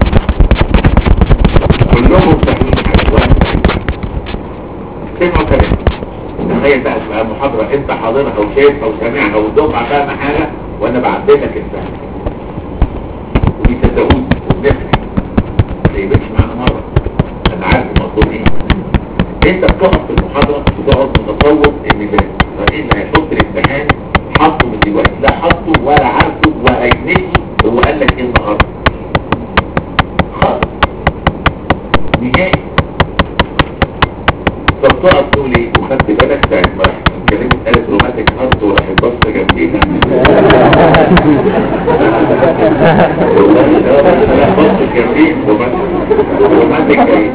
Speaker 1: كلهم صحيح على واحد سمعوا كلام تخيل بقى تبقى محاضرة انت حاضرها وشايفها وسامعها والدفعة فاهمة حاجة وانا بعدل لك الفهم وبيصدقوني وبنفرح ما خيبتش معانا مرة انا عارف المطلوب ايه انت بتقف في المحاضرة بتقعد متصور ان ده الراجل اللي هيحط الامتحان حطه من دلوقتي لا حطه ولا عارفه ولا ينسي هو قال لك ايه النهارده خالص نهائي طب تقف تقول ايه وخدت بالك ساعة ما راح اتكلمت قالت روماتيك هارت وراح البصة جنبيها والله لا بصة جنبيه روماتيك روماتيك ايه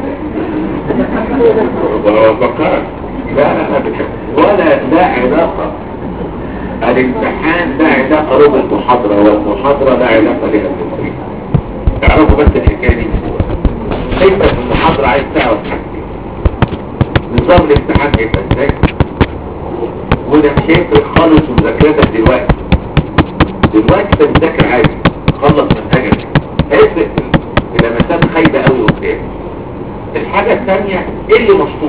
Speaker 1: وفكرت لا لا لا بتحب ولا لا علاقة الامتحان لا علاقة له بالمحاضرة والمحاضرة لا علاقة لها بالتدريب تعرفوا بس الحكاية دي انت في المحاضرة عايز تعرف حاجتين نظام الامتحان هيبقى ازاي وده مش هيفرق خالص في مذاكرتك دلوقتي دلوقتي انت بتذاكر عادي خلص منهجك هيفرق في لمسات خايبة قوي قدام الحاجة الثانية ايه اللي مشطوب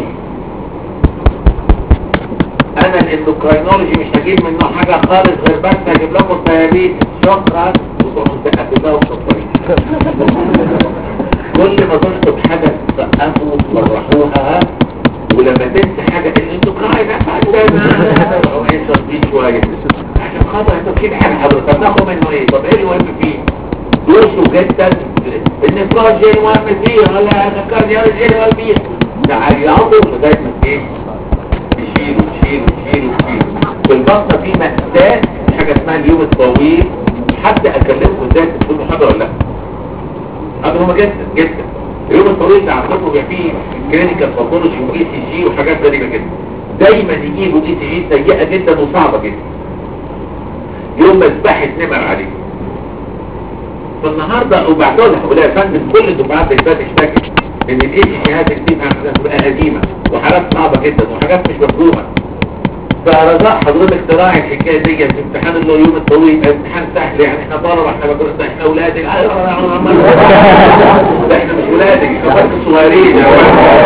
Speaker 1: انا الاندوكراينولوجي مش هجيب منه حاجة خالص غير بس هجيب لكم الديابيت شكرا وتروحوا تقفلوها وتفكرين كل ما تشطب حاجة تسقفوا وتفرحوها ولما تنسى حاجة الاندوكراين عندنا نشرب فيه شويه عشان خاطر انت تجيب حاجه حضرتك تاخد منه ايه طب ايه المهم فيه دوشه جدا النفراج ايه المهم فيه ولا الكارديولوجي ايه المهم فيه ده هيعضه لغايه ما ايه يشيله يشيله يشيله يشيله في البطنه في مأساة حاجه اسمها اليوم الطويل حد اكلمكم ازاي تكونوا حاجه ولا لا هذا هما جدا جدا اليوم الطويل ده عندكم بيبقى فيه كلينيكال باثولوجي واي سي جي وحاجات غريبه جدا دايما يجيبوا اي سي جي سيئه جدا وصعبه جدا يوم ما الباحث نمر عليه فالنهارده وبعتوا لها ولا يا فندم كل الدفعات اللي فاتت اشتكت ان الاي سي جي هذه بتبقى بتبقى قديمه وحالات صعبه جدا وحاجات مش مفهومه فرجاء حضرتك تراعي الحكايه دي في امتحان اللي هو يوم الطويل امتحان سهل يعني احنا طلبه احنا بكره احنا اولادك ده احنا مش ولادك احنا بس صغيرين يا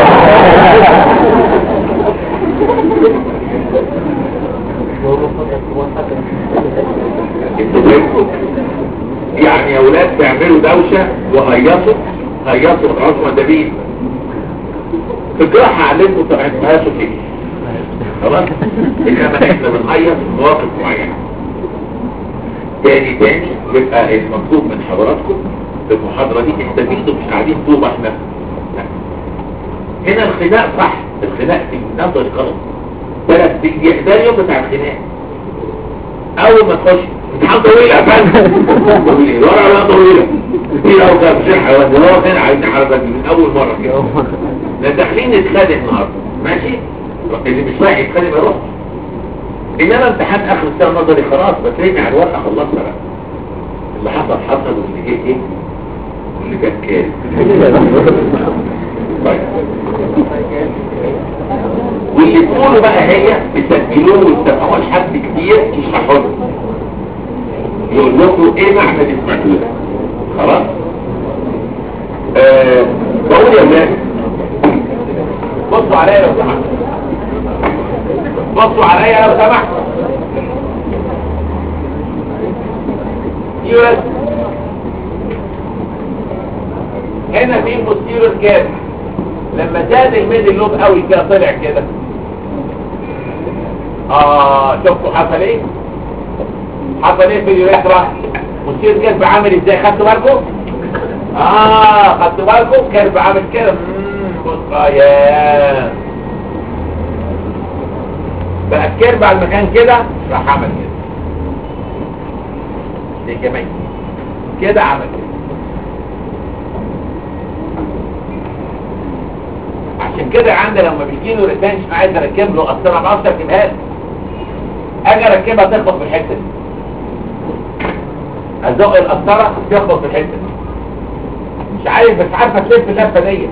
Speaker 1: انتوا فهمتوا يعني يا اولاد تعملوا دوشه وهيصوا هيصوا ما تقعدوا مدابين في الجراحه علمكم تهيصوا فيه خلاص انما احنا بنهيص في مواقف معينه تاني تاني يبقى المطلوب من حضراتكم في المحاضره دي استفيدوا مش قاعدين طوبه احنا لا. هنا الخناق صح الخناق في نظري غلط ثلاث دي ده اليوم بتاع الخناق اول ما تخش امتحان طويل يا فندم طويل ورقه لا طويله كتير قوي كده مش حيوان ده هو كان عايزين حركات من اول مره كده ده داخلين نتخانق النهارده ماشي اللي مش رايح يتخانق ما يروحش انما امتحان اخر السنه نظري خلاص بترمي على الورقه خلصنا بقى اللي حصل حصل واللي جه ايه واللي كان كان طيب واللي تقولوا بقى هي بتسجلوه وتسمعوش حد كتير يشرحوا له يقول لكم ايه معنى اللي سمعتوه خلاص آه بقول يا ولاد بصوا عليا لو سمحت بصوا عليا لو سمحت يولد هنا في بوستيرور كاب لما زاد الميدل لوب قوي كده طلع كده اه شفتوا حصل ايه حصل ايه في اليوريثرا بوستيرور كاب عامل ازاي خدتوا بالكم اه خدتوا بالكم كيرف عامل كده بص آه يا بقى الكيرف على المكان كده راح عمل كده دي كمان كده عمل كده عشان كده عندي لما بيجي له ريتنشن عايز اركب له قسطره ما بعرفش اركبها له اجي اركبها تخبط في الحته دي ازق القسطره تخبط في الحته دي مش عارف بس عارفه تلف اللفه دي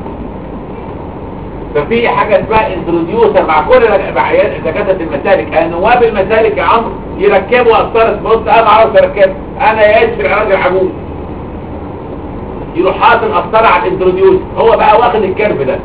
Speaker 1: ففي حاجه اسمها انتروديوسر مع كل عيال دكاتره المسالك انا نواب المسالك يا عمرو يركبوا قسطره بص انا ما اعرفش اركبها انا يا اشفر يا راجل عجوز يروح حاطط القسطره على الانتروديوسر هو بقى واخد الكيرف ده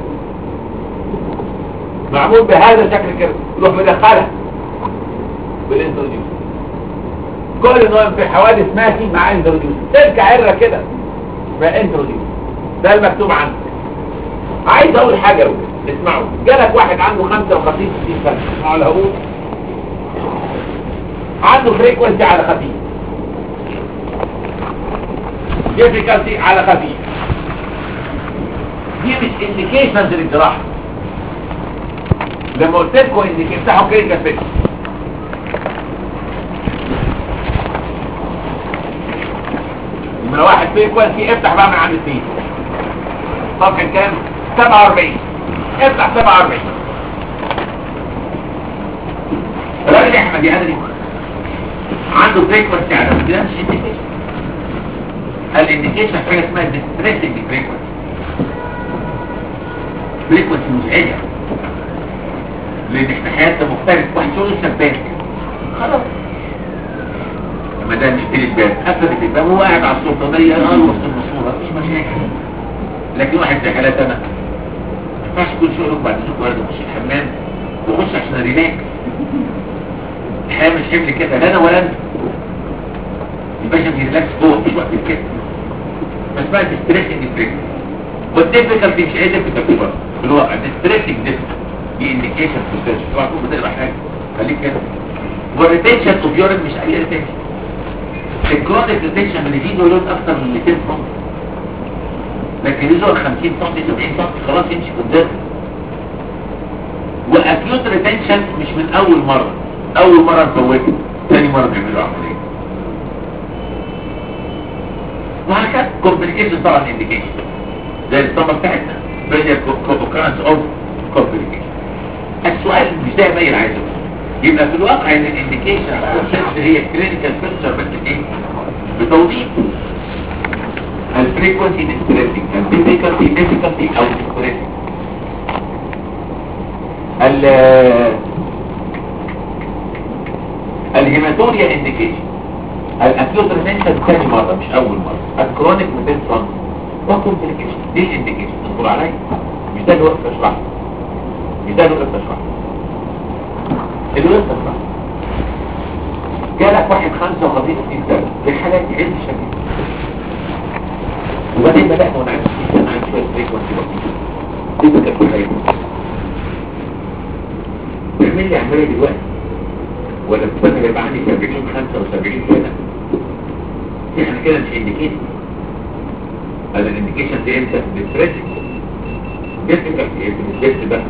Speaker 1: معمول بهذا شكل الكيرف يروح مدخلها بالانتروديوسر كل نوع في حوادث ماشي مع انتروديوسر تلك عره كده اسمها انتروديوسر ده المكتوب عندك عايز اقول حاجه اقول اسمعوا جالك واحد عنده 55 60 سنه اسمعوا له هقول عنده فريكونسي على خفيف ديفيكالتي على خفيف دي مش انديكيشنز للجراحه لما قلت لكم ان افتحوا كلينيكال فيكس نمرة واحد فريكونسي افتح بقى من عند اثنين صفحة كام؟ 47 افتح 47 الراجل احمد يا ادري عنده فريكونسي على كده مش انديكيشن الانديكيشن حاجه اسمها ديستريسنج فريكونسي فريكونسي مزعجه لان احنا حياتنا مختلف واحد شغل شباك خلاص لما ده نشتري الباب قفلت الباب وهو قاعد على السلطانيه اه وسط الماسوره مفيش مشاكل لكن واحد زي حالات انا ما ينفعش كل شغلك بعد الشغل ورد اخش الحمام واخش عشان ريلاكس الحياه مش حمل كده لا انا ولا انت الباشا بيريلاكس جوه مفيش وقت كده فاسمها ديستريسنج بريك والديفيكالتي مش ايه ديفيكالتي برضه في الواقع ديستريسنج ديفيكالتي دي انديكيشن في السيرش طبعا تكون بتقرا حاجه خليك هنا والريتنشن اوف يورين مش اي ريتنشن الكرونيك ريتنشن من يزيد يورين اكتر من 200 سم لكن يزور 50 سم 70 سم خلاص يمشي قدام واكيوت ريتنشن مش من اول مره اول مره نفوته ثاني مره نعمله عمليه وهكذا كومبليكيشن طبعا انديكيشن زي الصمة بتاعتنا فيلير كوكرانس اوف كومبليكيشن السؤال مش ده باين عايزه يبقى في الواقع ان الانديكيشن هي كلينيكال بيكتشر بس ايه بتوضيح الفريكونسي ديسكريتنج الديفيكالتي ديفيكالتي او ديسكريتنج ال الهيماتوريا انديكيشن الاكيوت ريتنشن ثاني مره مش اول مره الكرونيك ميتين فرونت ده كومبليكيشن دي الانديكيشن اصبر عليا مش ده اللي وقت اشرحه مش ده اللي وقت اشرحه اللي وقت اشرحه جالك واحد 55 سنه في حالات عز شديد وبعدين بدأنا وانا عندي سنة عن شوية فريكونسي بسيطة دي كانت في حياتي تعمل لي عملية دلوقتي ولا تستنى يبقى عندي 70 75 سنة دي احنا كده مش انديكيشن هذا الانديكيشن دي امتى؟ بالستريسنج ديفيكالت ايه بالديفت ده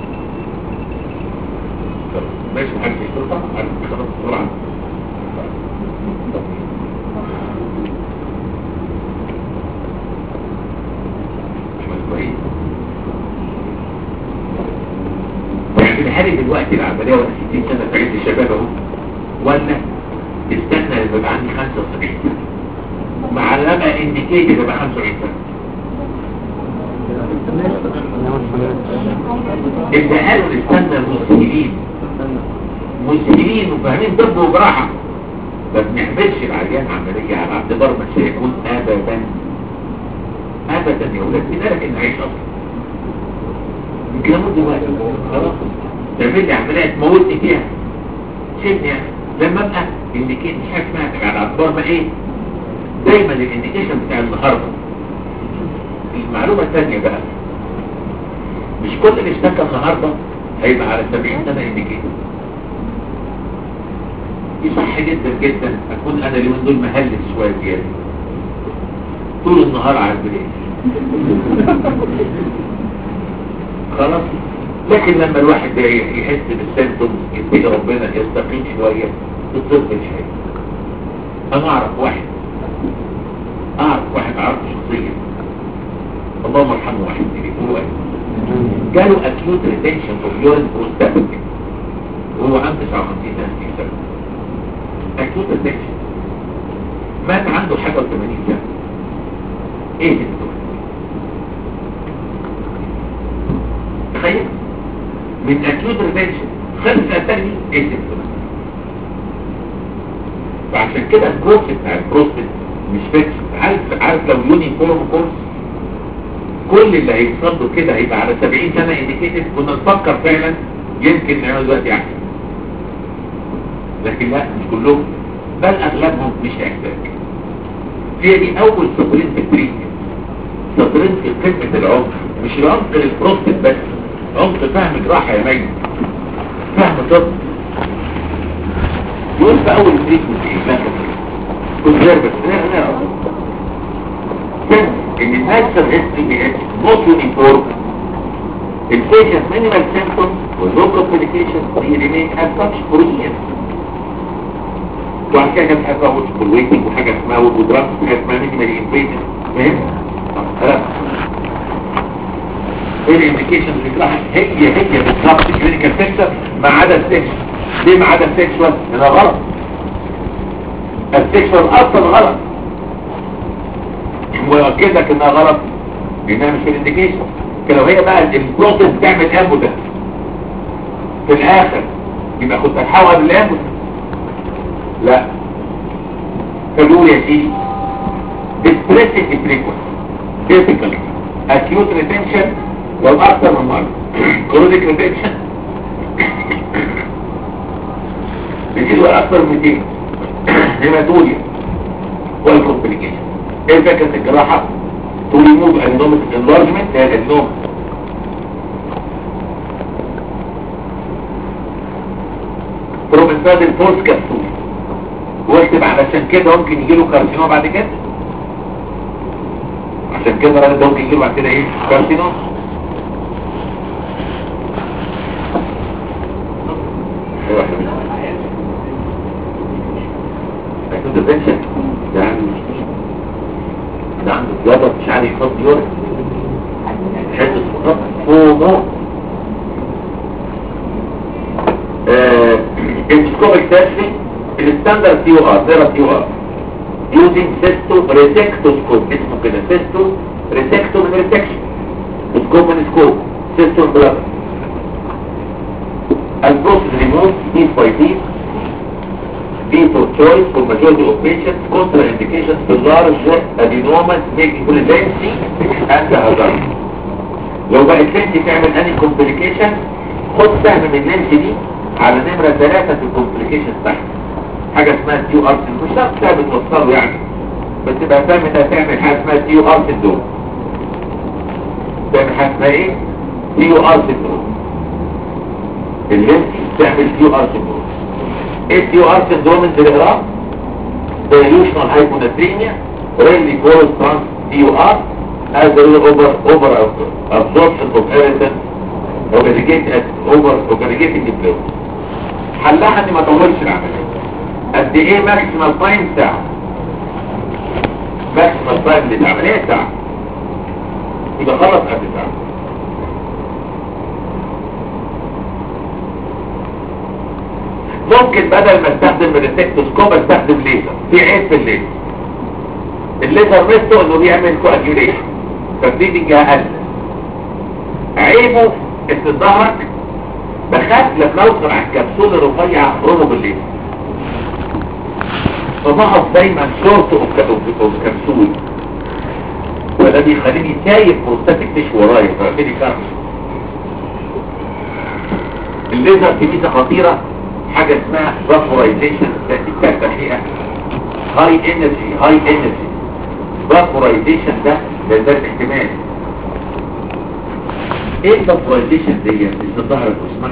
Speaker 1: طب ماشي محدش يشتغل طبعا عارف خلاص بسرعة عمل كويس يعني الحالي دلوقتي العملية وانا 60 سنة في عز الشباب اهو ولا استنى لما يبقى عندي 75 سنة مع لما انديكيتد يبقى 75 سنة اللي قالوا نستنى المسهلين مسهلين وفاهمين طب وجراحة ما بنعملش العيان عملية على اعتبار ما سيكون ابدا ابدا يا ولاد مين قالك ان عيش اصلا يمكن اموت دلوقتي خلاص تعمل لي عملية تموتني فيها شيلني يعني لما ابقى انديكيت مش حاجه اسمها على اعتبار ما ايه دايما الانديكيشن بتاع النهارده المعلومه الثانيه بقى مش كل اللي اشتكى النهارده هيبقى على 70 سنه انديكيت دي صح جدا جدا اكون انا اليومين دول مهلس شويه زياده طول النهار على البريد خلاص لكن لما الواحد ده يحس بالسيمتومز يتقي ربنا يستقيم شويه الطب مش حاجه انا اعرف واحد اعرف واحد عرفه شخصيا اللهم ارحمه واحد هو جاله acute retention of urine prostatic وهو عنده 59 سنه acute retention مات عنده حاجه و80 سنه ايه الدكتور تخيل من acute retention خمسة تاني ايه الدكتور فعشان كده الكورس بتاع البروستات مش فيكس عارف عارف لو يونيفورم كورس كل اللي هيحصل له كده هيبقى على 70 سنه انديكيتد كنا نفكر فعلا يمكن نعمل دلوقتي احسن لكن لا مش كلهم بل اغلبهم مش هيحتاج هي دي اول سطرين في التريتمنت سطرين في قمه العمق مش العمق للبروستات بس عمق فهم جراحه يا مجد فهم طب يقول في اول تريتمنت ايه بقى كونسيرفت نقرا ان الناتشر هيستري بي اتش نوت يونيفورم البيشنت مينيمال سيمبتومز واللو كومبليكيشن دي ريمين از ساتش فور years وعشان كده حاجه اسمها واتشفول ويتنج وحاجه اسمها ودراج وحاجه اسمها مينيمال انفيجن فاهم؟ خلاص الانديكيشن اللي بتراح هي هي بالظبط كلينيكال بيكتشر ما عدا السكشن ليه ما عدا السكشوال؟ ده غلط السكشوال اصلا غلط ويؤكدك انها غلط لانها مش في الانديكيشن لو هي بقى البروسيس بتعمل امبوتنس في الاخر يبقى كنت هتحول بالامبوتنس لا فبقول يا سيدي distressing frequency difficult acute retention لو اكتر من مرة chronic retention بيجيله اكتر من 200 هيماتوريا والكومبليكيشن ايه فكرة الجراحة to remove abdominal enlargement هي الادنوم بروميثاد الفورس كبسول واكتب علشان كده ممكن يجيله كارسينوما بعد كده عشان كده الراجل ده ممكن يجيله بعد كده ايه كارسينوما ايوه هيكون ده بنشن ده عنده ده عنده زيادة مش عارف يحط يورك حته فقط فوق اندسكوبيك تيرشري الستاندرد تي او ار زيرو تي او ار يوزنج سيستو ريسكتوسكوب اسمه كده سيستو ريسكتو من ريسكشن سكوب من سكوب سيستو من بلاد البروسيس ريموف piece by piece piece of choice for majority of patients contraindications for large adenomas making pregnancy and hazard لو بقت لينس تعمل اني كومبليكيشن خد سهم من اللينس دي على نمرة ثلاثة في الكومبليكيشن تحت حاجة اسمها تيو ار مش شرط تعمل توصله يعني بس تبقى فاهم انها تعمل حاجة اسمها تيو ار سندروم تعمل حاجة اسمها ايه؟ تيو ار سندروم اللينس تعمل تيو ار سندروم ايه تيو ار سندروم انت الاقراه؟ dilutional hyponatremia rarely causes trans TUR as a over over absorption of irritants aggregated over aggregating the fluid حلها اني ما اطولش العمليه قد ايه ماكسيمال تايم ساعه ماكسيمال تايم للعمليه ساعه يبقى خلص قبل ساعه ممكن بدل ما استخدم الريسكتوسكوب استخدم ليزر في عيب في الليزر الليزر ميزته انه بيعمل كواجيوليشن فبليدنج اقل عيبه ان ظهرك بخاف لما اوصل على الكبسول الرفيع اخرجه بالليزر فبقف دايما شورت اوف كبسول وده بيخليني سايب بروستاتيك تيش ورايا فبالتالي كارس الليزر في ميزه خطيره حاجة اسمها vaporization الكارت الحقيقة high energy high energy vaporization ده ده ده الاحتمال ايه vaporization دي اللي ظهرت اسمها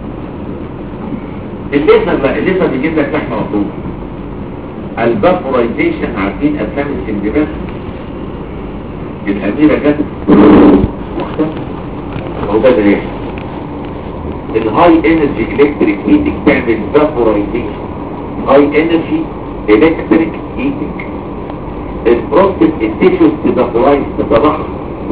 Speaker 1: الليزر لا الليزر بيجيب لك لحمة مفروض الفابورايزيشن عارفين افلام السندباد الاميرة جت مختلف هو ده اللي يحصل الهاي انرجي الكتريك هيتنج تعمل فابورايزيشن هاي انرجي الكتريك هيتنج البروستيت التيشوز تفابورايز تتضخم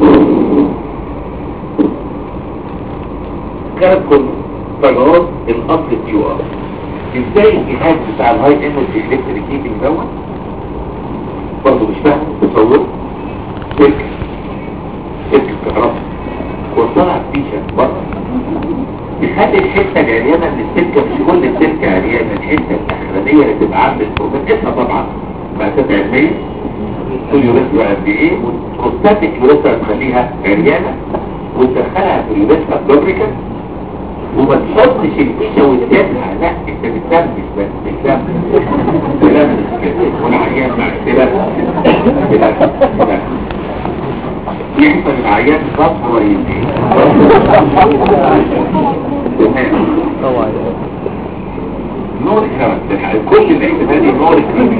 Speaker 1: كانت كل تجارب الاصل تيو ار ازاي الجهاز بتاع الهاي انرجي الكتريك هيتنج دوت برضه مش فاهم تصور سلك سلك الكهرباء وصلها بتيشن بره بيخلي الحتة العريانة من السلكة مش كل السلكة عريانة الحتة الأخرانية اللي تبقى عامل البروبين اسمها طبعا مقاسات علمية كل يوريثرا قد ايه والبروستاتيك يوريثرا تخليها عريانة وتدخلها في اليوريثرا لوبريكانت وما تحطش الفيشة وتسيبها لا انت بتلمس بس بتلمس تلمس كده والعيان مع تلمس تلمس تلمس يحصل العيان صفر ويزيد
Speaker 2: طبعا
Speaker 1: نور كرم كل الاحتمال دي نور كرم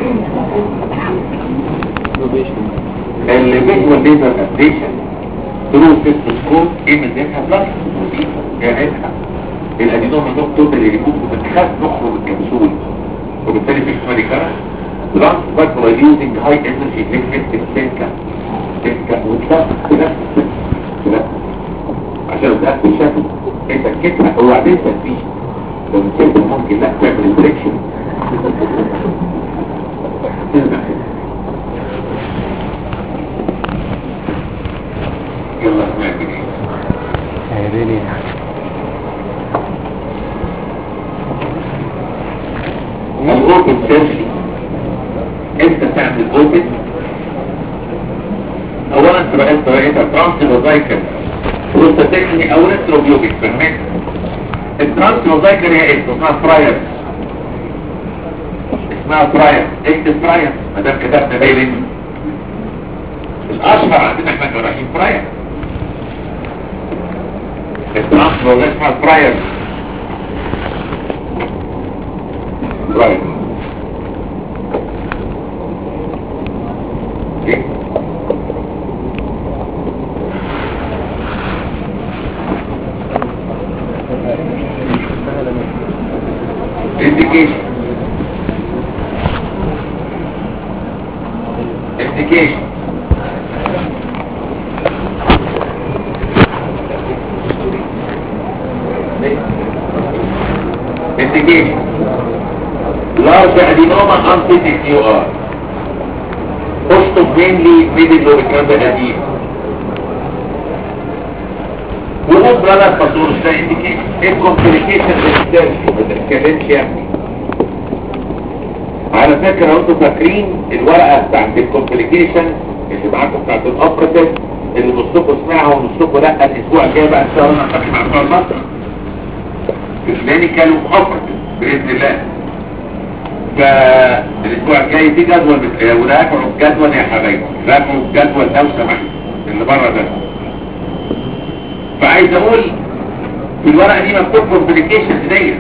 Speaker 1: اللي بيجوى ليزر ابليشن ثرو سيستوسكوب ايمجنها بلس جاهزها الادينوم نوك توتال ريموف بتخاف نخرج الكبسول وبالتالي في احتمال كرم بلس باكورا يوزنج هاي انرجي ليكتيك سينكا سينكا وتلف تلف تلف عشان تأكل شكل انت كتها وبعدين تنفيش لو نسيت ممكن لا تعمل بريكشن يلا نعمل ايه
Speaker 2: عيريني
Speaker 1: الاوبن سيرجري انت تعمل اوبن اولا تبقى انت بقيتها ترانسلوزايكل بروستاتكني او ريتروبيوبيك فهمت الترانسلوزايكل هي ايه اسمها فراير اسمها فراير اكتب فراير ما دام كتبنا بايلين الاشهر عندنا احنا جراحين فراير الترانسلوزايكل اسمها فراير رايت اوكي indication indication indication large adenoma unfitted UR اشطب mainly middle لو كان قديم وهو بلد فصول ده indication ايه complication research ما تتكلمش يا ابني على فكرة لو انتوا فاكرين الورقة بتاعت الكومبليكيشن اللي معاكم بتاعت الاوبراتيف اللي نصكم سمعها ونصكم لا الاسبوع الجاي بقى ان شاء الله نتفق مع بتوع مصر كلانيكال واوبراتيف باذن الله فالاسبوع الجاي في جدول بت- وراجعوا الجدول يا حبايبي راجعوا الجدول لو سمحتوا اللي بره ده فعايز اقول في الورقة دي مكتوب كومبليكيشن ديت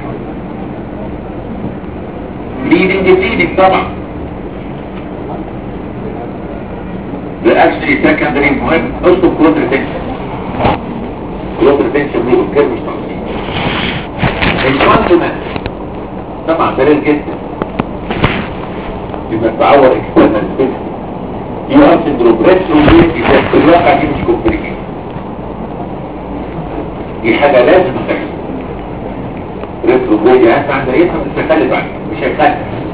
Speaker 1: ليدنج ليدنج طبعا ده اكشلي سكندري مهم اكتب كلود ريتنشن كلود ريتنشن دي كده مش تنظيم الكونتنت طبعا دليل جدا يبقى تعور اكسترنال سبيس يو سندروم ريتروجريد يبقى في الواقع دي مش كومبليكيشن دي حاجه لازم تحصل ريتروجريد يعني انت عند رئيسها مش هيخلف عنك مش هيخلف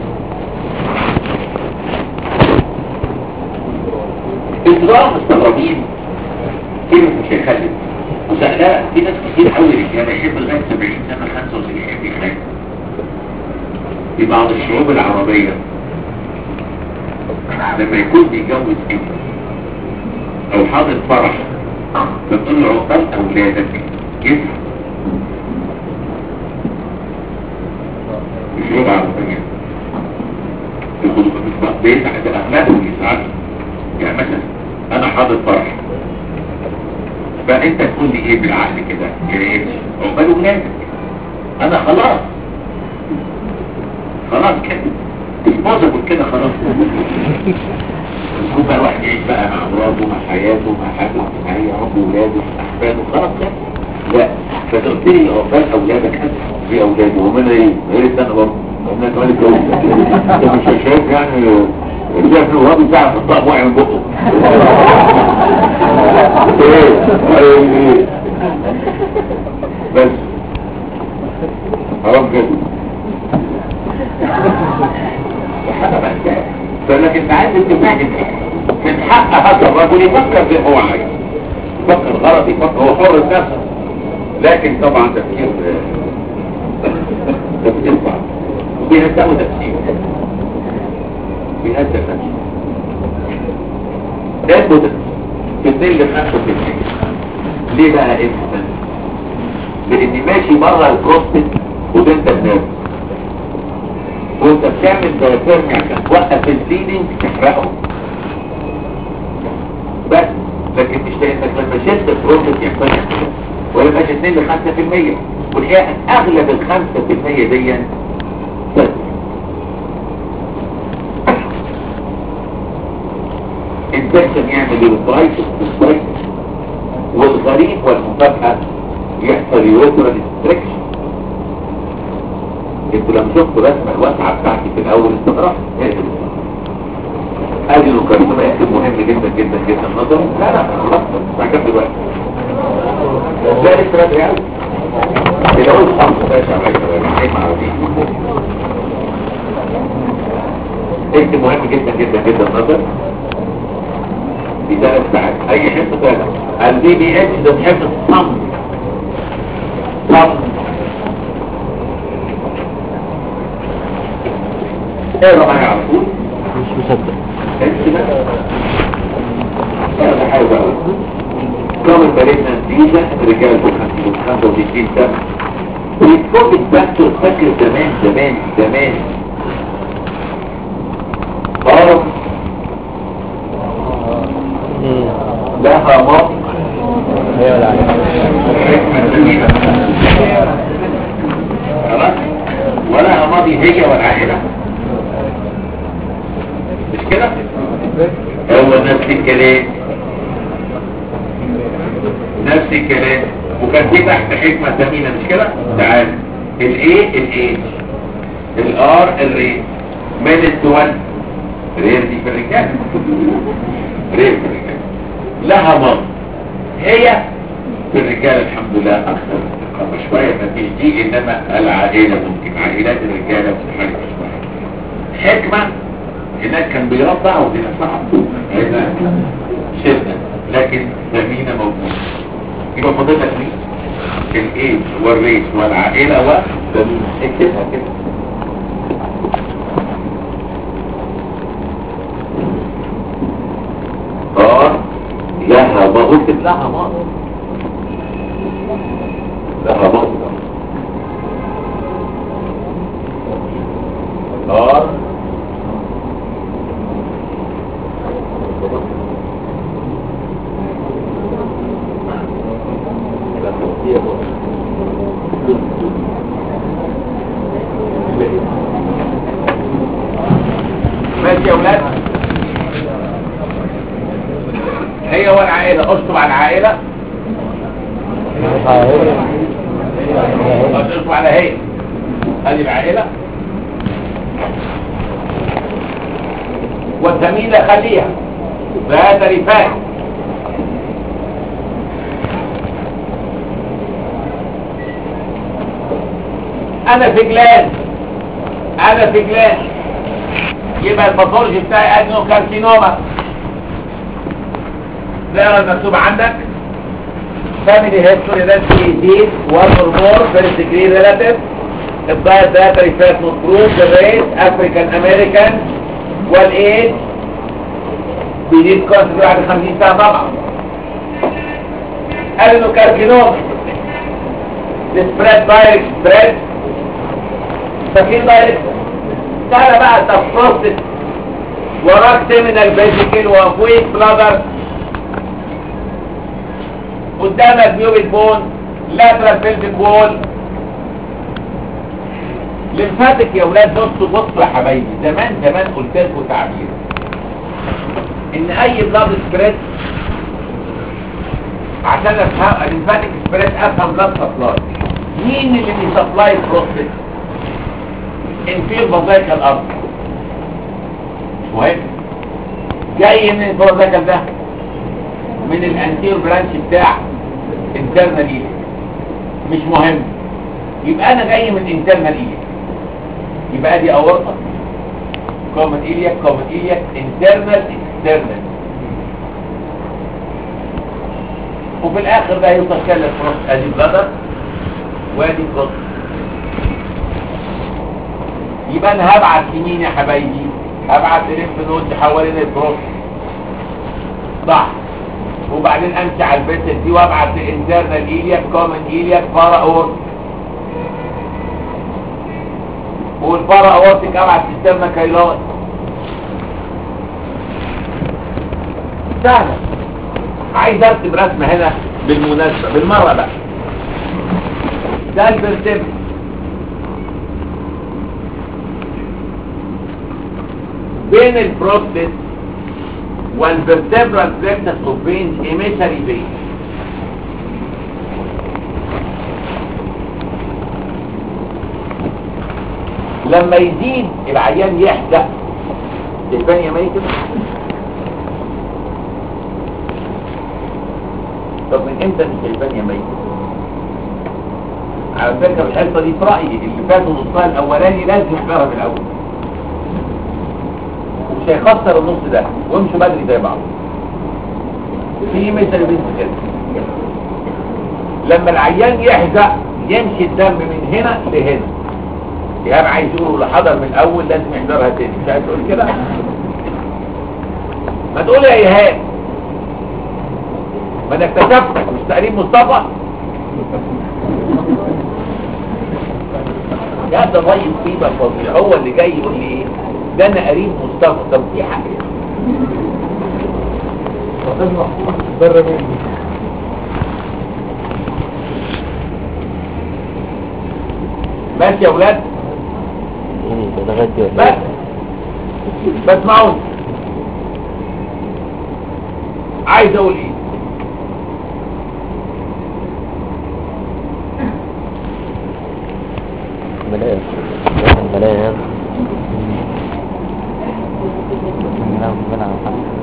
Speaker 1: انتظار مستغربين كلمة مش هيخلف وسألها في ناس كتير قوي رجاله يحب لغاية 70 سنة 75 يحب يخلف في بعض الشعوب العربية لما يكون بيجوز ابن او حاضر فرح بتقول له عقبال اولادك يفهم الشعوب العربية يقول بيسعد الاخلاق ويسعد يعني مثلا انا حاضر فرح فانت تقول لي ايه بالعقل كده يا ايه عقبال ولادك انا خلاص خلاص كده disposable كده خلاص يكون بقى الواحد يعيش بقى مع مراته مع حياته مع حياته الاجتماعية رب ولاده احفاده خلاص كده لا فانت قلت لي عقبال اولادك انت في اولادي ومن ايه؟ غير السنه برضه ومن كمان الجوز انت مش شايف يعني شايف الوهاب بتاع في الطاق واقع من بقه ايه ايه بس حرام كده فانك انت عايز تفهم من حق هذا الرجل يفكر زي ما هو عايز يفكر غلط يفكر هو حر نفسه لكن طبعا تفكير تفكير صعب وبيهزقوا تفسير بيهزق نفسه ده المدرس في الظل نفسه في الحاجة ليه بقى انت لاني ماشي بره البروستيت وانت الناس وانت بتعمل دايفيرمي عشان توقف البليدنج تحرقه بس لكن مش لانك لما شلت البروستيت يحصل لك كده ولا يبقاش 2 ل 5% والحقيقه اغلب ال 5% دي بس انفكشن يعمل البايتس بالبايتس والغريب والمفاجأة يحصل يوترال استريكشن انتوا لما شفتوا الرسمة الواسعة بتاعتي في الاول استغربت ادي المكرمة يكتب مهم جدا جدا جدا نظر لا لا خلاص مع كام دلوقتي لا لسه بدري قوي الاول خمسة باشا على العين عربي اكتب مهم جدا جدا جدا نظر في ثلاث ساعات اي حصة ثلاثة البي بي اتش ده حفظ صم صم اقرا معايا على طول
Speaker 2: مش مصدق
Speaker 1: انت بقى اقرا حاجة بقى كامل بلدنا نتيجة رجال فوق 65 سنة ويتفوق الدكتور فاكر زمان زمان زمان اه
Speaker 2: ايه
Speaker 1: لها ماضي
Speaker 2: ايوه لا
Speaker 1: حكمة جميلة خلاص ولها ماضي دي هي والعائلة مش كده هو نفس الكلام نفس الكلام وكان في تحت حكمة ثمينة مش كده تعال الايه الايه الار الري من الدول رير دي في الرجال رير في الرجال لها مصر هي في الرجال الحمد لله اكثر استقامة شوية ما فيش دي انما العائلة ممكن عائلات الرجالة متحركة شوية حكمة هناك كان بيرضع وهنا صعب هنا شدة لكن ثمينة موجودة يبقى فاضل لك مين؟ الايد والريس والعائلة والثمينة اكتبها كده اه لها ما قلت لها ما لها ما اه ماشي يا ولاد هي والعائلة اشطب على العائلة اشطب على هي هذه العائلة والزميلة خليها ذات رفاق انا في جلان انا في جلان يبقى الباثولوجي بتاعي ادنو كارسينوما ده المكتوب عندك family history that disease one or more first degree relative الدايت dietary fat not group the race African American والايج بيزيد كورس بعد 50 سنة طبعا قال انه كارسينوما spread direct spread ففي دايركت تعالى بقى تفرصت وراك تيمينال فيزيكال وفويك بلادر قدامك بيوبيك بون لاترال بيلفيك وول لمفاتك يا ولاد بصوا بصوا يا حبايبي زمان زمان قلت لكم تعبير ان اي بلاد سبريد عشان افهم الليمفاتيك سبريد افهم بلاد سبلاي مين اللي بيسبلاي بروستيت انفير فازايكال الارض مش مهم جاي من الفازايكال ده من الانتير برانش بتاع انترنال ايليك مش مهم يبقى انا جاي من انترنال ايليك يبقى دي اورطه كومن ايليك كومن ايليك انترنال اكسترنال وفي الاخر ده يوصل كده للفروست ادي بلادر وادي فروست يبقى انا هبعت يمين يا حبايبي هبعت للف نود حوالين البروست صح وبعدين امشي على البيت دي وابعت لانترنال ايلياك كومن ايلياك بارا اورت والبارا اورتك ابعت سيستم كايلات سهلة عايز ارسم رسمة هنا بالمناسبة بالمرة بقى ده البرتبل بين البروستيت والvertebral plexus of veins emissary vein لما يزيد العيان يحدق تبان يا ميت طب من امتى مش هيبان يا ميت على فكره الحصه دي في رايي اللي فاتوا نصها الاولاني لازم يحضرها من الاول مش هيخسر النص ده وامشوا بدري زي بعض في مثل بنت كده لما العيان يحزق يمشي الدم من هنا لهنا ايهاب عايز يقول اللي حضر من الاول لازم يحضرها تاني مش عايز تقول كده ما تقول يا ايهاب ما انا اكتشفتك مش تقريب مصطفى يا ده طيب طيبة فظيع هو اللي جاي يقول لي ايه ده انا قريب مصطفى طب دي حاجه
Speaker 3: بره مني
Speaker 1: ماشي يا ولاد
Speaker 3: يعني لغاية دلوقتي.
Speaker 1: بس بسمعوني عايز اقول ايه
Speaker 3: بلاش بلاش نعم بنعم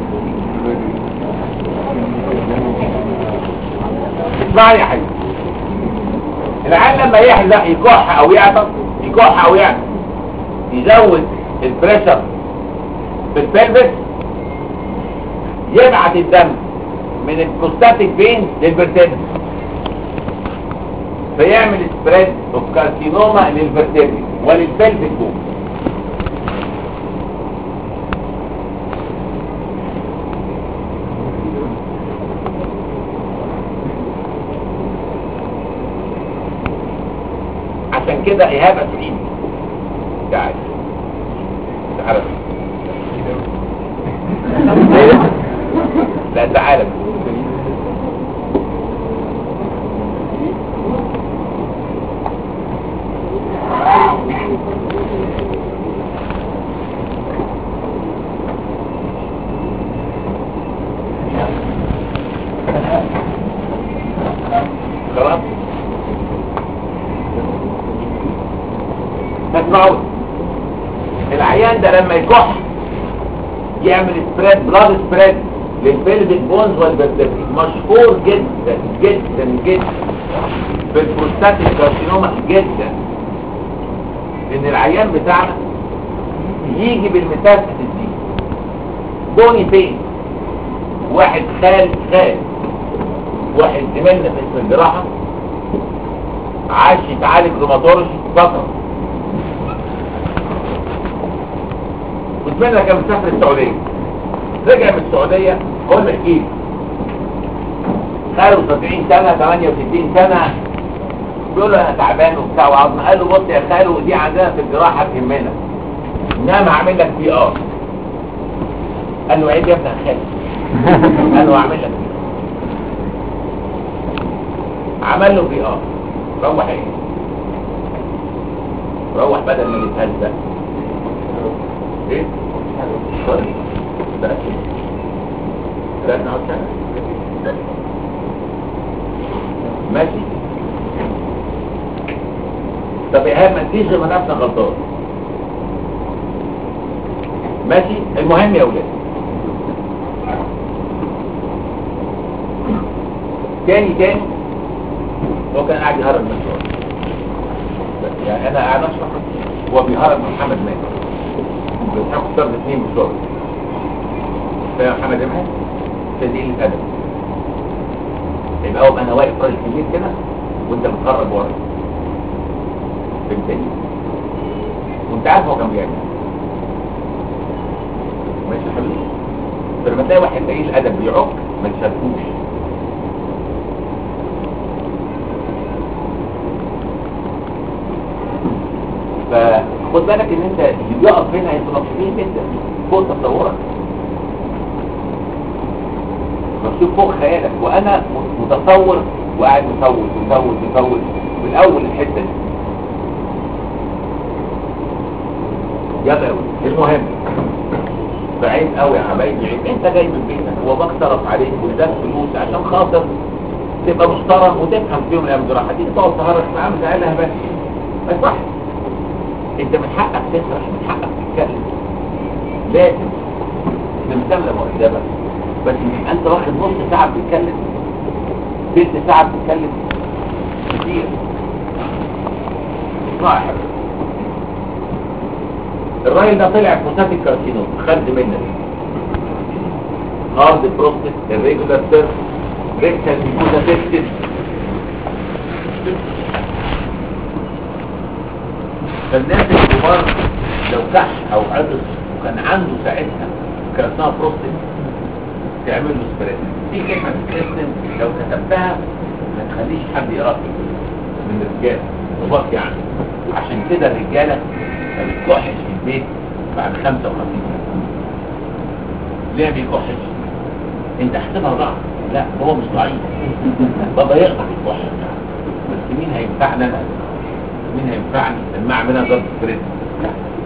Speaker 1: اسمعني يا حبيبي العيال لما يحزق يكح او يعطس يكح او يعطس يزود البريشر في البلفس يبعت الدم من البروستاتيك فين للفرتبرا فيعمل سبريد اوف كارسينوما للفرتبرا وللبلفس بون عشان كده ايهاب اسعيد تعال تعال لا تعال خلاص تسمعون العيان ده لما يكح يعمل سبريد بلاد سبريد للبلفيك بونز والفرتبري مشهور جدا جدا جدا في البروستاتيك كارسينوما جدا ان العيان بتاعنا يجي بالميتاستاسيس دي بوني فين واحد خال خال واحد زميلنا في اسم الجراحه عاش يتعالج روماتولوجي فتره وزميلنا كان مسافر السعوديه رجع من السعوديه قول احكي لي خاله 70 سنه 68 سنه بيقول له انا تعبان وبتاع وعظم قال له بص يا خالو دي عندنا في الجراحه تهمنا انما هعمل لك بي ار قال له عيب يا ابن خالي قال له هعمل لك عمل له بي ار روح ايه روح بدل ما يتهزق ايه طيب ده ده نقعد سنة ماشي طب ايهاب ما تجيش لما نفسك غلطان ماشي المهم يا ولاد تاني تاني هو كان قاعد يهرب من الشغل يعني انا قاعد اشرح هو بيهرب من محمد مات بيضحكوا ضرب اثنين من الشغل فيا محمد مات تدين الادب يبقى هو انا واقف راجل كبير كده وانت متقرب ورا فهمتني وانت عارف هو كان بيعمل ماشي يا حبيبي فلما تلاقي واحد قليل الادب بيعك ما تشاركوش فخد بالك ان انت اللي بيقف هنا هيبقوا مبسوطين جدا فوق تصورك مكتوب فوق خيالك وانا متصور وقاعد مصور مصور مصور من اول الحته دي يلا يا ولد المهم بعيد قوي يا حبايبي عيب انت جاي من بيتك واباك صرف عليك واداك فلوس عشان خاطر تبقى محترم وتفهم فيهم الايام الجراحه دي تقعد تهرج معاه زعلها بس ما يصح انت من حقك تسرح من حقك تتكلم لازم تمثل مؤدبه بس يبقى انت واخد نص ساعه بتتكلم تلت ساعه بتتكلم كتير اسمع يا حبيبي الراجل ده طلع بروستاتيك كارسينوم خد منك هارد بروستات الريجولار سيرف ريكتال ميكوزا تكتب فالناس الكبار لو كح او عطس وكان عنده ساعتها كان اسمها بروستات تعمل له سبريد في كلمه بتتكتب لو كتبتها ما تخليش حد يقراها من الرجاله كبار يعني عشان كده الرجاله ما بتكحش في البيت بعد 55 سنه ليه ما بيكحش انت احسبها ضعف لا هو مش ضعيف بابا يقدر يكح بس مين هينفعنا انا مين هينفعني لما اعملها ضرب سبريد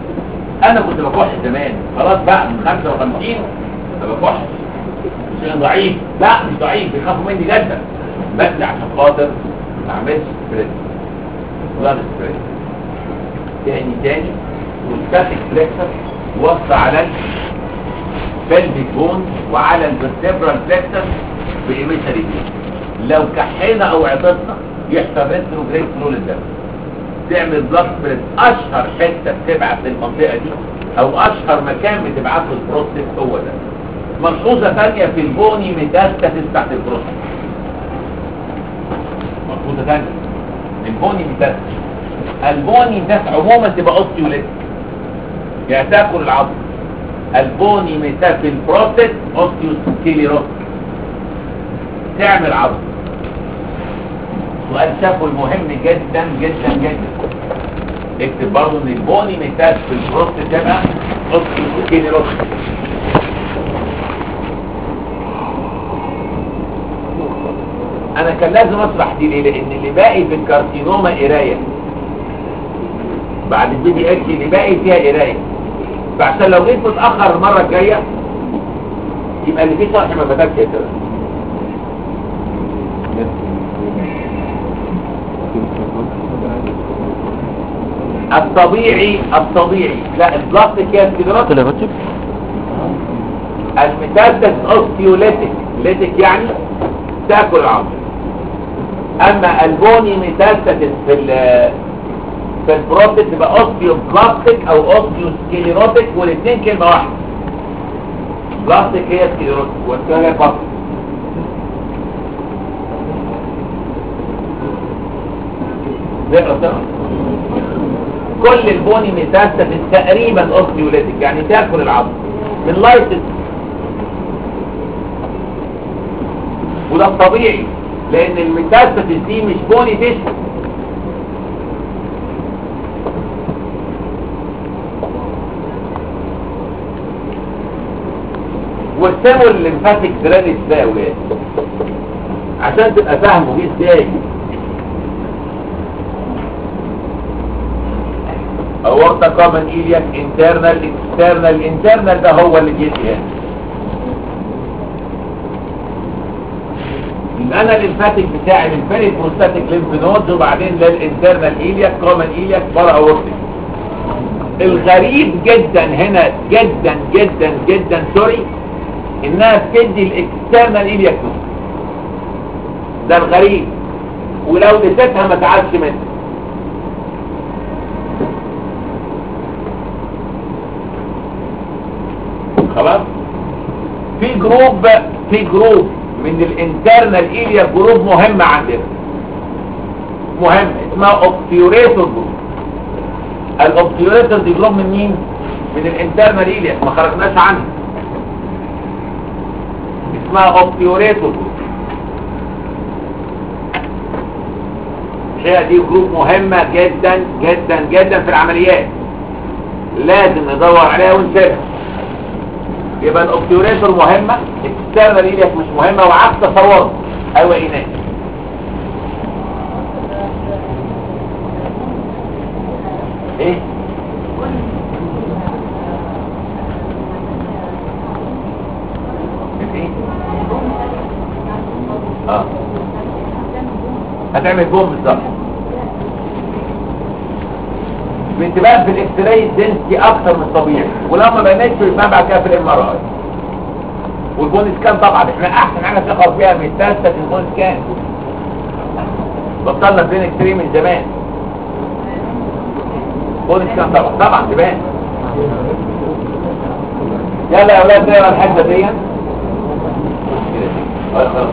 Speaker 1: انا كنت بكح زمان خلاص بقى من 55 ما بكحش مش أنا ضعيف لا مش ضعيف بيخافوا مني جدا بس عشان خاطر ما اعملش سبريد بلاد سبريد تاني تاني والستاتيك فليكسر وصى على البلفيك بون وعلى الفرتبرال فليكسر بإيميتري لو كحينا او عطسنا يحصل ريتروجريد فلو للدم تعمل بلاد سبريد اشهر حته بتبعت للمنطقه دي او اشهر مكان بتبعت له البروستيت هو ده ملحوظه ثانيه في البوني ميتاستاسيس تحت البروستيت ملحوظه ثانيه البوني ميتاستاسيس البوني ميتاستاسيس عموما تبقى اوستيوليت يعني تاكل العظم البوني ميتاستاسيس في البروستيت اوستيوسكليروس تعمل عظم سؤال شافه مهم جدا جدا جدا اكتب برضه ان البوني ميتاس في البروست تبقى اوستيوسكليروس انا كان لازم اشرح دي ليه لان اللي باقي في الكارسينوما قرايه بعد البي دي اتش اللي باقي فيها قرايه فعشان لو جيت متاخر المره الجايه يبقى اللي فيه شرح ما بدأش كده الطبيعي الطبيعي لا البلاستيك هي السيدرات
Speaker 2: طلع باتشك
Speaker 1: الميتاستس اوستيوليتيك ليتيك يعني تاكل العظم اما البوني ميتاستس في ال في البروستيت تبقى اوستيو بلاستيك او اوستيو سكليروتيك والاثنين كلمه واحده بلاستيك هي سكليروتيك والثانيه هي بلاستيك نقرا تقرا كل البوني ميتاستاسيس تقريبا اوستيوليتيك يعني تاكل العظم من لايتس وده الطبيعي لان الميتاستاسيس دي مش بوني تيشو وارسموا الليمفاتيك درين ازاي يا ولاد عشان تبقى فاهمه دي ازاي اورتا كومن ايلياك انترنال اكسترنال انترنال ده هو اللي بيدي هنا يبقى انا الليمفاتيك بتاعي للفيري بروستاتيك ليمف نودز وبعدين للانترنال ايلياك كومن ايلياك بارا اورتيك الغريب جدا هنا جدا جدا جدا سوري انها بتدي الاكسترنال ايلياك نود ده الغريب ولو نسيتها ما تعادش منها خلاص في جروب في جروب من الانترنال ايليا جروب مهم عندنا مهم اسمها اوبتيوريتور جروب الاوبتيوريتور دي جروب من مين من الانترنال ايليا ما خرجناش عنها اسمها اوبتيوريتور جروب هي دي جروب مهمة جدا جدا جدا في العمليات لازم ندور عليها ونسيبها يبقى الاوبتيوريتور مهمة اكسترنال ايليك مش مهمة وعكس تصور ايوه ايناس ايه ايه اه هتعمل بوم بالظبط بانتباه في الاكس راي الدنسي اكتر من الطبيعي ولما بنتش يبقى بعد كده في الام ار اي والبون سكان طبعا احنا احسن حاجه تقرا فيها من الثالثه في البون سكان بطلنا بين اكس من زمان بون سكان طبعا طبعا تبان يلا يا اولاد نقرا الحته دي خلاص خلاص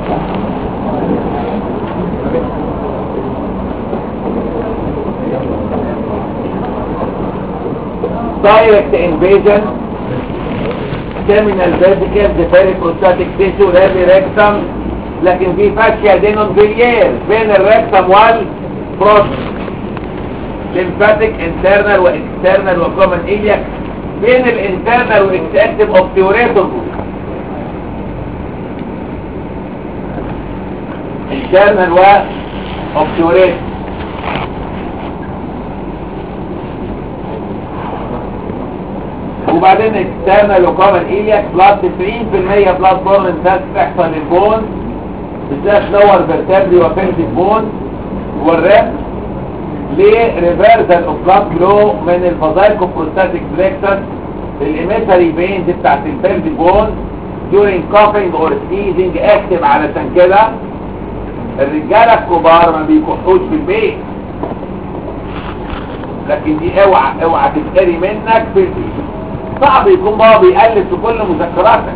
Speaker 1: direct invasion terminal vertical deferred prostatic tissue heavy rectum لكن في فاشيا دينون فيليير بين الريكتم والبروست lymphatic internal واكسترنال وكومن ايلياك بين الانترنال واكسترنال اوبتيوريتور internal واوبتيوريتور وبعدين اكسترنال وكومن ايلياك بلاد 90% بلاد بورن ساس تحصل للبون بالذات لور فيرتبري وبيلفيك بون والريب لريفرسال اوف بلاد فلو من الفازايكو بروستاتيك بليكسس للإيميتري فينز بتاعت البيلفيك بون during coughing or sneezing اكتب علشان كده الرجاله الكبار ما بيكحوش في البيت لكن دي اوعى اوعى تتقري منك في البيت صعب يكون بابا بيقلب في كل مذكراتك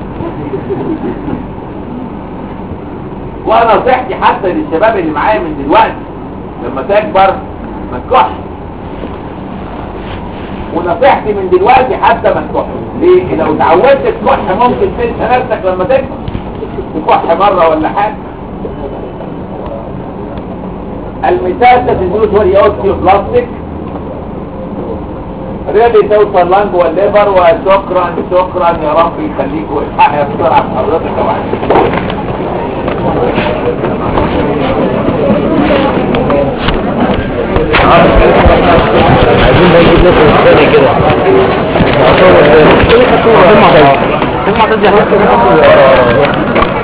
Speaker 1: وانا نصيحتي حتى للشباب اللي معايا من دلوقتي لما تكبر ما تكحش ونصيحتي من دلوقتي حتى ما تكحش ليه لو اتعودت تكح ممكن تنسى نفسك لما تكبر تكح مره ولا حاجه الميتاسة تدوس هي اوستيو بلاستيك ريدي توصل لانج والليفر وشكرا شكرا يا رب يخليك والحقها بسرعة حضرتك يا وعد
Speaker 2: عايزين بقى نجيب ناس الثاني كده فيلم معتز فيلم معتز يا حسن